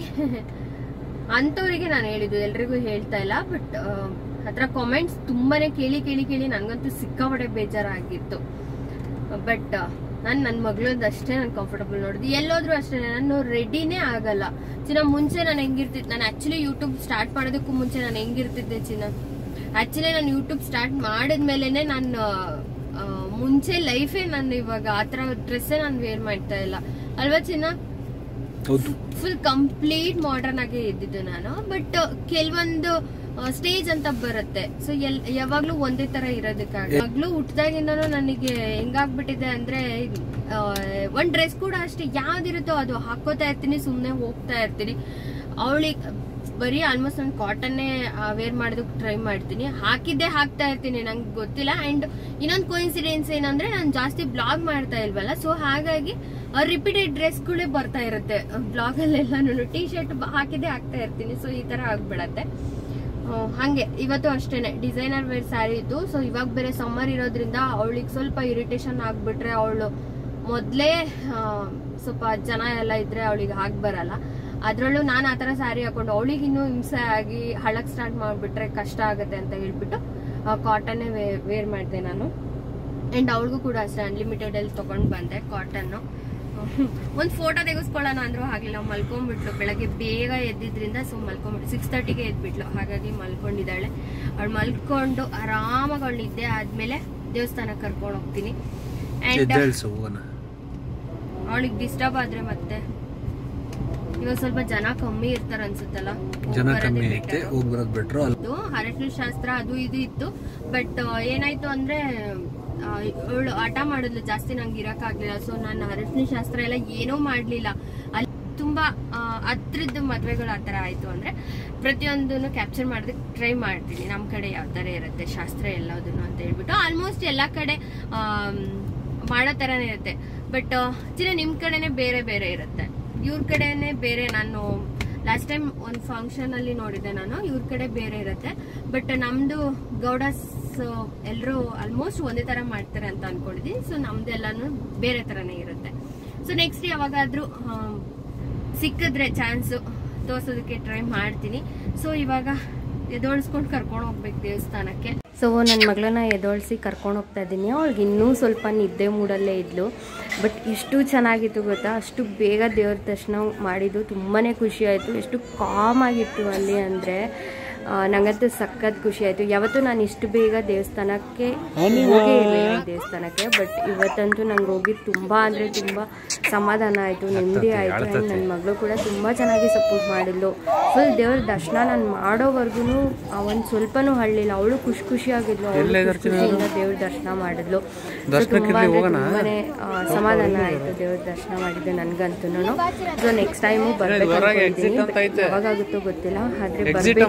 ಅಂಥವ್ರಿಗೆ ನಾನು ಹೇಳಿದ್ದು ಎಲ್ರಿಗೂ ಹೇಳ್ತಾ ಇಲ್ಲ ಬಟ್ ಹತ್ರ ಕಾಮೆಂಟ್ಸ್ ತುಂಬಾನೇ ಕೇಳಿ ಕೇಳಿ ಕೇಳಿ ನನಗಂತೂ ಸಿಕ್ಕಾಪಟ್ಟೆ ಬೇಜಾರಾಗಿತ್ತು ಬಟ್ ನಾನು ನನ್ನ ಮಗಳದ್ದು ಅಷ್ಟೇ ನಾನು ಕಂಫರ್ಟಬಲ್ ನೋಡಿದ್ದು ಎಲ್ಲೋದ್ರೂ ಅಷ್ಟೇ ನಾನು ರೆಡಿನೇ ಆಗಲ್ಲ ಚಿನ್ನ ಮುಂಚೆ ನಾನು ಹೆಂಗಿರ್ತಿದ್ದೆ ನಾನು ಆಕ್ಚುಲಿ ಯೂಟ್ಯೂಬ್ ಸ್ಟಾರ್ಟ್ ಮಾಡೋದಕ್ಕೂ ಮುಂಚೆ ನಾನು ಹೆಂಗಿರ್ತಿದ್ದೆ ಚಿನ್ನ ಆಕ್ಚುಲಿ ನಾನು ಯೂಟ್ಯೂಬ್ ಸ್ಟಾರ್ಟ್ ಮಾಡಿದ್ಮೇಲೆನೆ ನಾನು ಆ, ಮುಂಚೆ ಲೈಫೇ ನಾನು ಇವಾಗ ಆ ಥರ ಡ್ರೆಸ್ಸೇ ನಾನು ವೇರ್ ಮಾಡ್ತಾ ಇಲ್ಲ ಅಲ್ವಾ ಚಿನ್ನ ಹೌದು ಫುಲ್ ಕಂಪ್ಲೀಟ್ ಮಾಡರ್ನ್ ಆಗಿ ಇದ್ದಿದ್ದು ನಾನು ಬಟ್ ಕೆಲವೊಂದು ಸ್ಟೇಜ್ ಅಂತ ಬರುತ್ತೆ ಸೊ ಎಲ್ ಯಾವಾಗ್ಲೂ ಒಂದೇ ತರ ಇರೋದಕ್ಕಾಗ ಯಾವಾಗ್ಲೂ ಹುಟ್ದಾಗಿಂದನೂ ನನಗೆ ಹೆಂಗಾಗ್ಬಿಟ್ಟಿದೆ ಅಂದ್ರೆ ಆ, ಒಂದ್ ಡ್ರೆಸ್ ಕೂಡ ಅಷ್ಟೇ ಯಾವ್ದಿರುತ್ತೋ ಅದು ಹಾಕೋತಾ ಇರ್ತೀನಿ ಸುಮ್ನೆ ಹೋಗ್ತಾ ಇರ್ತೀನಿ ಅವಳಿಗೆ ಬರೀ ಆಲ್ಮೋಸ್ಟ್ ನಾನು ಕಾಟನ್ನೇ ವೇರ್ ಮಾಡೋದಕ್ಕೆ ಟ್ರೈ ಮಾಡ್ತೀನಿ ಹಾಕಿದ್ದೆ ಹಾಕ್ತಾ ಇರ್ತೀನಿ ನಂಗೆ ಗೊತ್ತಿಲ್ಲ ಅಂಡ್ ಇನ್ನೊಂದು ಕೋಇನ್ಸಿಡೆನ್ಸ್ ಏನಂದ್ರೆ ನಾನು ಜಾಸ್ತಿ ಬ್ಲಾಗ್ ಮಾಡ್ತಾ ಇಲ್ವಲ್ಲ ಸೊ ಹಾಗಾಗಿ ರಿಪೀಟೆಡ್ ಡ್ರೆಸ್ಗಳೇ ಬರ್ತಾ ಇರುತ್ತೆ ಬ್ಲಾಗ್ ಅಲ್ಲೆಲ್ಲ ಟಿ ಶರ್ಟ್ ಹಾಕಿದ್ದೆ ಹಾಕ್ತಾ ಇರ್ತೀನಿ ಸೊ ಈ ತರ ಆಗ್ಬಿಡತ್ತೆ ಆ, ಹಂಗೆ ಇವತ್ತು ಅಷ್ಟೇನೆ ಡಿಸೈನರ್ ವೇರ್ ಸ್ಯಾರಿ ಇತ್ತು ಸೊ ಇವಾಗ ಬೇರೆ ಸಮ್ಮರ್ ಇರೋದ್ರಿಂದ ಅವಳಿಗೆ ಸ್ವಲ್ಪ ಇರಿಟೇಷನ್ ಆಗ್ಬಿಟ್ರೆ ಅವಳು ಮೊದಲೇ ಸ್ವಲ್ಪ ಜನ ಎಲ್ಲ ಇದ್ರೆ ಅವಳಿಗೆ ಹಾಗೆ ಬರಲ್ಲ ಅದ್ರಲ್ಲೂ ನಾನು ಆ ಥರ ಸ್ಯಾರಿ ಹಾಕೊಂಡು ಅವಳಿಗೆ ಇನ್ನೂ ಹಿಂಸೆ ಆಗಿ ಹಳಕ್ ಸ್ಟಾರ್ಟ್ ಮಾಡಿಬಿಟ್ರೆ ಕಷ್ಟ ಆಗುತ್ತೆ ಅಂತ ಹೇಳ್ಬಿಟ್ಟು ಕಾಟನ್ನೇ ವೇರ್ ಮಾಡಿದೆ ನಾನು ಆ್ಯಂಡ್ ಅವಳಿಗೂ ಕೂಡ ಅಷ್ಟೇ ಅನ್ಲಿಮಿಟೆಡ್ ಅಲ್ಲಿ ತೊಗೊಂಡು ಬಂದೆ ಕಾಟನ್ನು ಒಂದು ಫೋಟೋ ತೆಗೆಸ್ಕೊಳ್ಳೋಣ ಅಂದ್ರೂ ಆಗಲಿಲ್ಲ ಮಲ್ಕೊಂಡ್ಬಿಟ್ಲು ಬೆಳಗ್ಗೆ ಬೇಗ ಎದ್ದಿದ್ರಿಂದ ಸೊ ಮಲ್ಕೊಂಡ್ಬಿಟ್ಟು ಸಿಕ್ಸ್ ತರ್ಟಿಗೆ ಎದ್ಬಿಟ್ಲು ಹಾಗಾಗಿ ಮಲ್ಕೊಂಡಿದ್ದಾಳೆ ಅವಳು ಮಲ್ಕೊಂಡು ಆರಾಮಾಗಿ ಅವಳು ನಿದ್ದೆ ಆದ್ಮೇಲೆ ದೇವಸ್ಥಾನಕ್ಕೆ ಕರ್ಕೊಂಡು ಹೋಗ್ತೀನಿ ಆ್ಯಂಡ್ ಎದ್ದೇಳ್ಸು ಹೋಗೋಣ ಅವಳಿಗೆ ಡಿಸ್ಟರ್ಬ್ ಆದ್ರೆ ಮತ್ತೆ ಇವಾಗ ಸ್ವಲ್ಪ ಜನ ಕಮ್ಮಿ ಇರ್ತಾರ ಅನ್ಸುತ್ತಲ್ಲ ಜನ ಹೋಗ್ ಕಮ್ಮಿ ಬರೋದೇ ಐತೆ better. ಹೋಗಿ ಬರೋದು ಬಿಟ್ರು ಅಲ್ಲಿ ಇದು ಅರಶಿನ ಶಾಸ್ತ್ರ ಅದು ಇದು ಇತ್ತು ಬಟ್ ಏನಾಯ್ತು ಅಂದ್ರೆ ಅವಳು ಆಟ ಮಾಡಿದ್ಲು ಜಾಸ್ತಿ ನಂಗೆ ಇರಕ್ಕಾಗ್ಲಿಲ್ಲ ಸೊ ನಾನು ಅರಶಿನ ಶಾಸ್ತ್ರ ಎಲ್ಲ ಏನೂ ಮಾಡ್ಲಿಲ್ಲ ಅಲ್ಲಿ ತುಂಬಾ ಆ, ಹತ್ರದ್ದು ಮದ್ವೆಗಳು ಆ ಥರ ಆಯ್ತು ಅಂದ್ರೆ ಪ್ರತಿಯೊಂದನ್ನು ಕ್ಯಾಪ್ಚರ್ ಮಾಡೋದಕ್ಕೆ ಟ್ರೈ ಮಾಡ್ತೀನಿ ನಮ್ಮ ಕಡೆ ಯಾವ ಥರ ಇರುತ್ತೆ ಶಾಸ್ತ್ರ ಎಲ್ಲದನ್ನು ಅಂತ ಹೇಳ್ಬಿಟ್ಟು ಆಲ್ಮೋಸ್ಟ್ ಎಲ್ಲ ಕಡೆ ಆಮ್, ಮಾಡೋ ಥರನೇ ಇರುತ್ತೆ ಬಟ್ ಚಿನ್ನ ನಿಮ್ಮ ಕಡೆನೇ ಬೇರೆ ಬೇರೆ ಇರುತ್ತೆ ಇವ್ರ ಕಡೆನೇ ಬೇರೆ ನಾನು ಲಾಸ್ಟ್ ಟೈಮ್ ಒಂದು ಫಂಕ್ಷನ್ ಅಲ್ಲಿ ನೋಡಿದೆ ನಾನು ಇವ್ರ ಕಡೆ ಬೇರೆ ಇರುತ್ತೆ ಬಟ್ ನಮ್ದು ಗೌಡಸ್ ಎಲ್ಲರೂ ಆಲ್ಮೋಸ್ಟ್ ಒಂದೇ ತರ ಮಾಡ್ತಾರೆ ಅಂತ ಅನ್ಕೊಂಡಿದೀನಿ ಸೊ ನಮ್ದೆಲ್ಲಾನು ಬೇರೆ ತರನೇ ಇರುತ್ತೆ ಸೊ ನೆಕ್ಸ್ಟ್ ಯಾವಾಗಾದ್ರೂ ಆಮ್, ಸಿಕ್ಕಿದ್ರೆ ಚಾನ್ಸು ತೋರ್ಸೋದಕ್ಕೆ ಟ್ರೈ ಮಾಡ್ತೀನಿ ಸೊ ಇವಾಗ ಎದೋಳಿಸ್ಕೊಂಡು ಕರ್ಕೊಂಡು ಹೋಗ್ಬೇಕು ದೇವಸ್ಥಾನಕ್ಕೆ ಸೊ ನನ್ನ ಮಗಳನ್ನ ಎದೊಳಿಸಿ ಕರ್ಕೊಂಡು ಹೋಗ್ತಾ ಇದ್ದೀನಿ ಅವಳಿಗೆ ಇನ್ನೂ ಸ್ವಲ್ಪ ನಿದ್ದೆ ಮೂಡಲ್ಲೇ ಇದ್ಲು ಬಟ್ ಎಷ್ಟು ಚೆನ್ನಾಗಿತ್ತು ಗೊತ್ತಾ ಅಷ್ಟು ಬೇಗ ದೇವ್ರ ದರ್ಶನ ಮಾಡಿದ್ದು ತುಂಬಾ ಖುಷಿ ಆಯಿತು ಎಷ್ಟು ಕಾಮ್ ಆಗಿತ್ತು ಅಲ್ಲಿ ಅಂದರೆ ನನಗಂತೂ ಸಖತ್ ಖುಷಿ ಆಯಿತು ಯಾವತ್ತೂ ನಾನು ಇಷ್ಟು ಬೇಗ ದೇವಸ್ಥಾನಕ್ಕೆ ಹೋಗೇ ಇರಲಿಲ್ಲ ದೇವಸ್ಥಾನಕ್ಕೆ ಬಟ್ ಇವತ್ತಂತೂ ನಂಗೆ ಹೋಗಿ ತುಂಬ ಅಂದರೆ ತುಂಬ ಸಮಾಧಾನ ಆಯಿತು ನೆಮ್ಮದಿ ಆಯಿತು ಆ್ಯಂಡ್ ನನ್ನ ಮಗಳು ಕೂಡ ತುಂಬ ಚೆನ್ನಾಗಿ ಸಪೋರ್ಟ್ ಮಾಡಿದ್ಲು ಫುಲ್ ದೇವ್ರ ದರ್ಶನ ನಾನು ಮಾಡೋವರೆಗೂ ಒಂದು ಸ್ವಲ್ಪನೂ ಹಳ್ಳಿಲ್ಲ ಅವಳು ಖುಷಿ ಖುಷಿಯಾಗಿದ್ಲು ಅವಳು ಖುಷಿ ಖುಷಿಯಿಂದ ದೇವ್ರ ದರ್ಶನ ಮಾಡಿದ್ಲು So, ತುಂಬಾ ಅಂದ್ರೆ ತುಂಬಾನೇ ಆ, ಸಮಾಧಾನ ಆಯಿತು ದೇವ್ರ ದರ್ಶನ ಮಾಡಿದ್ದು ನನಗಂತೂ ಸೊ ನೆಕ್ಸ್ಟ್ ಟೈಮು ಬರಬೇಕು ಯಾವಾಗಾಗುತ್ತೋ ಗೊತ್ತಿಲ್ಲ ಆದರೆ ಬರಬೇಕು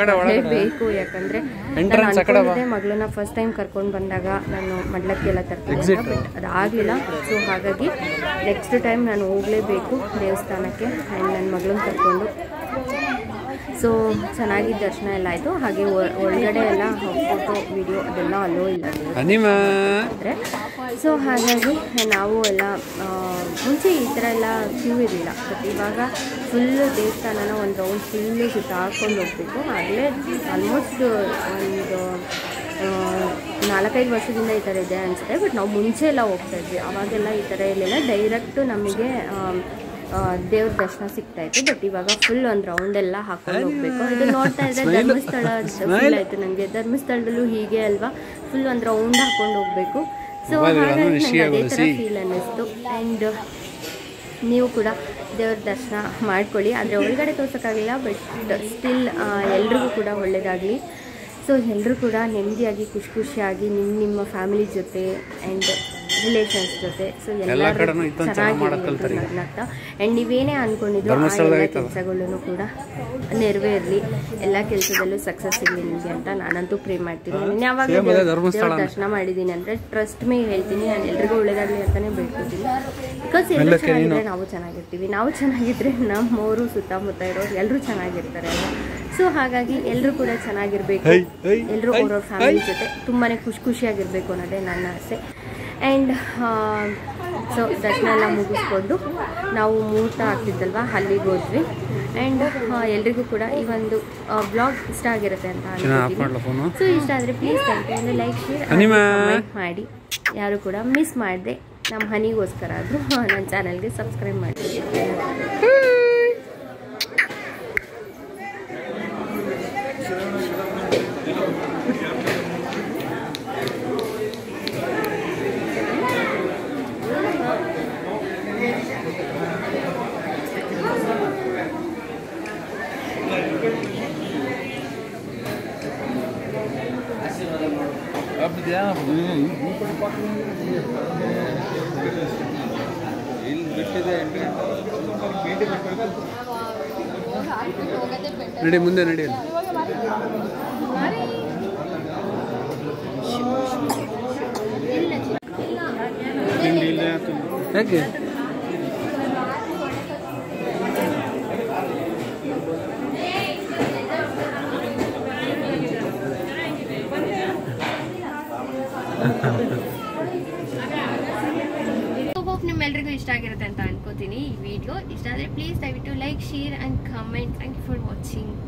ಬೇಕು ಯಾಕಂದ್ರೆ ನಾನು Entrance ಆ ಕಡೆ ಬಾ. ಅನ್ಕೊಂಡಿದ್ದೆ ಮಗಳನ್ನ ಫಸ್ಟ್ ಟೈಮ್ ಕರ್ಕೊಂಡು ಬಂದಾಗ ನಾನು ಮಡ್ಲಕ್ಕೆಲ್ಲ ತರ್ತೀನಿ ಬಟ್ ಅದಾಗಲಿಲ್ಲ ಸೊ ಹಾಗಾಗಿ ನೆಕ್ಸ್ಟ್ ಟೈಮ್ ನಾನು ಹೋಗಲೇಬೇಕು ದೇವಸ್ಥಾನಕ್ಕೆ ಆ್ಯಂಡ್ ನನ್ನ ಮಗಳನ್ನ ಕರ್ಕೊಂಡು ಸೊ ಚೆನ್ನಾಗಿ ದರ್ಶನ ಎಲ್ಲ ಆಯಿತು ಹಾಗೆ ಒ- ಒಳಗಡೆ ಎಲ್ಲ ಫೋಟೋ ವಿಡಿಯೋ ಅದೆಲ್ಲ ಅಲ್ಲೋ ಇಲ್ಲ ಹನಿಮ ಅಂದರೆ ಸೊ ಹಾಗಾಗಿ ನಾವು ಎಲ್ಲ ಆ, ಮುಂಚೆ ಈ ಥರ ಎಲ್ಲ ಕ್ಯೂ ಇರಲಿಲ್ಲ ಬಟ್ ಇವಾಗ ಫುಲ್ಲು ದೇವಸ್ಥಾನನ ಒಂದು ರೌಂಡ್ ಫುಲ್ಲು ಸುತ್ತಾಡ್ಕೊಂಡು ಹೋಗ್ಬೇಕು ಆಗಲೇ ಆಲ್ಮೋಸ್ಟ್ ಒಂದು ಆ, ನಾಲ್ಕೈದು ವರ್ಷದಿಂದ ಈ ಥರ ಇದೆ ಅನಿಸುತ್ತೆ ಬಟ್ ನಾವು ಮುಂಚೆ ಎಲ್ಲ ಹೋಗ್ತಾ ಇದ್ವಿ ಅವಾಗೆಲ್ಲ ಈ ಥರ ಇರಲಿಲ್ಲ ಡೈರೆಕ್ಟು ನಮಗೆ ದೇವ್ರ ದರ್ಶನ ಸಿಗ್ತಾ ಇತ್ತು ಬಟ್ ಇವಾಗ ಫುಲ್ ಒಂದು ರೌಂಡ್ ಎಲ್ಲ ಹಾಕೊಂಡು ಹೋಗ್ಬೇಕು ಇದು ನೋಡ್ತಾ ಇದ್ರೆ ಧರ್ಮಸ್ಥಳ ಫೀಲ್ ಆಯ್ತು ನನಗೆ ಧರ್ಮಸ್ಥಳದಲ್ಲೂ ಹೀಗೆ ಅಲ್ವಾ ಫುಲ್ ಒಂದು ರೌಂಡ್ ಹಾಕೊಂಡು ಹೋಗ್ಬೇಕು ಸೊ ಹಾಗಾಗಿ ನಂಗೆ ಅದೇ ಥರ ಫೀಲ್ ಅನ್ನಿಸ್ತು ಆ್ಯಂಡ್ ನೀವು ಕೂಡ ದೇವ್ರ ದರ್ಶನ ಮಾಡ್ಕೊಳ್ಳಿ ಆದರೆ ಒಳಗಡೆ ತೋರ್ಸೋಕ್ಕಾಗಲಿಲ್ಲ ಬಟ್ ಸ್ಟಿಲ್ ಎಲ್ರಿಗೂ ಕೂಡ ಒಳ್ಳೆಯದಾಗಲಿ ಸೊ ಎಲ್ಲರೂ ಕೂಡ ನೆಮ್ಮದಿಯಾಗಿ ಖುಷಿ ಖುಷಿಯಾಗಿ ನಿಮ್ಮ ನಿಮ್ಮ ಫ್ಯಾಮಿಲಿ ಜೊತೆ ಆ್ಯಂಡ್ ರಿಲೇಷನ್ಸ್ ಜೊತೆ ಸೊ ಎಲ್ಲರೂ ಕಡೆನೂ ಇದೊಂದ್ ಚೆನ್ನಾಗ್ ಮಾಡಕ್ ಕಲ್ತಾರೆ ಈಗ. ನಗ್ನಗ್ತಾ ಆ್ಯಂಡ್ ನೀವೇನೇ ಅಂದ್ಕೊಂಡಿದ್ರು ಆ ಎಲ್ಲ ಕೆಲಸಗಳನ್ನು ಕೂಡ ನೆರವೇರಲಿ ಎಲ್ಲ ಕೆಲಸದಲ್ಲೂ ಸಕ್ಸಸ್ ಸಿಗಲಿ ನಿಮಗೆ ಅಂತ ನಾನಂತೂ ಪ್ರೇ ಮಾಡ್ತೀನಿ ನಾನು ಯಾವಾಗ ದೇವ್ರ ದರ್ಶನ ಮಾಡಿದ್ದೀನಿ ಅಂದರೆ ಟ್ರಸ್ಟ್ ಮೇ ಹೇಳ್ತೀನಿ ನಾನು ಎಲ್ರಿಗೂ ಒಳ್ಳೇದಾಗಲಿ ಅಂತಲೇ ಬೇಡ್ಕೊತೀನಿ ಬಿಕಾಸ್ ಎಲ್ಲರೂ ಚೆನ್ನಾಗಿದ್ರೆ ನಾವು ಚೆನ್ನಾಗಿರ್ತೀವಿ ನಾವು ಚೆನ್ನಾಗಿದ್ರೆ ನಮ್ಮವರು ಸುತ್ತಮುತ್ತ ಇರೋರು ಎಲ್ಲರೂ ಚೆನ್ನಾಗಿರ್ತಾರೆ ಅಲ್ವಾ ಸೊ ಹಾಗಾಗಿ ಎಲ್ಲರೂ ಕೂಡ ಚೆನ್ನಾಗಿರ್ಬೇಕು ಎಲ್ಲರೂ ಅವ್ರವ್ರ ಫ್ಯಾಮಿಲಿ ಜೊತೆ ತುಂಬಾ ಖುಷಿ ಖುಷಿಯಾಗಿರ್ಬೇಕು ಅನ್ನೋದೇ ನನ್ನ ಆಸೆ ಆ್ಯಂಡ್ ಸೊ ದರ್ಶನ ಎಲ್ಲ ಮುಗಿಸ್ಕೊಂಡು ನಾವು ಮುಹೂರ್ತ ಆಗ್ತಿದ್ದಲ್ವ ಅಲ್ಲಿಗೆ ಹೋದ್ವಿ ಆ್ಯಂಡ್ ಎಲ್ರಿಗೂ ಕೂಡ ಈ ಒಂದು ಬ್ಲಾಗ್ ಇಷ್ಟ ಆಗಿರುತ್ತೆ ಅಂತ ಅನ್ಕೊತೀನಿ ಫೋನು ಸೊ ಇಷ್ಟ ಆದರೆ ಪ್ಲೀಸ್ ದಯವಿಟ್ಟು ಲೈಕ್ ಶೇರ್ ಹನಿಮಾ. ಕಮೆಂಟ್ ಮಾಡಿ ಯಾರು ಕೂಡ ಮಿಸ್ ಮಾಡದೆ ನಮ್ಮ ಹನಿಗೋಸ್ಕರ ಆದರೂ ನನ್ನ ಚಾನಲ್ಗೆ ಸಬ್ಸ್ಕ್ರೈಬ್ ಮಾಡಿ ನಡಿ ಮುಂದೆ ನಡಿ ಅಲ್ಲಿ. ಯಾಕೆ ಹೋಪ್ ನಿಮ್ಮೆಲ್ರಿಗೂ ಇಷ್ಟ ಆಗಿರುತ್ತೆ ಅಂತ ಅನ್ಕೋತೀನಿ ಈ ವಿಡಿಯೋ ಇಷ್ಟ ಆದರೆ ಪ್ಲೀಸ್ ದಯವಿಟ್ಟು like share and comment thank you for watching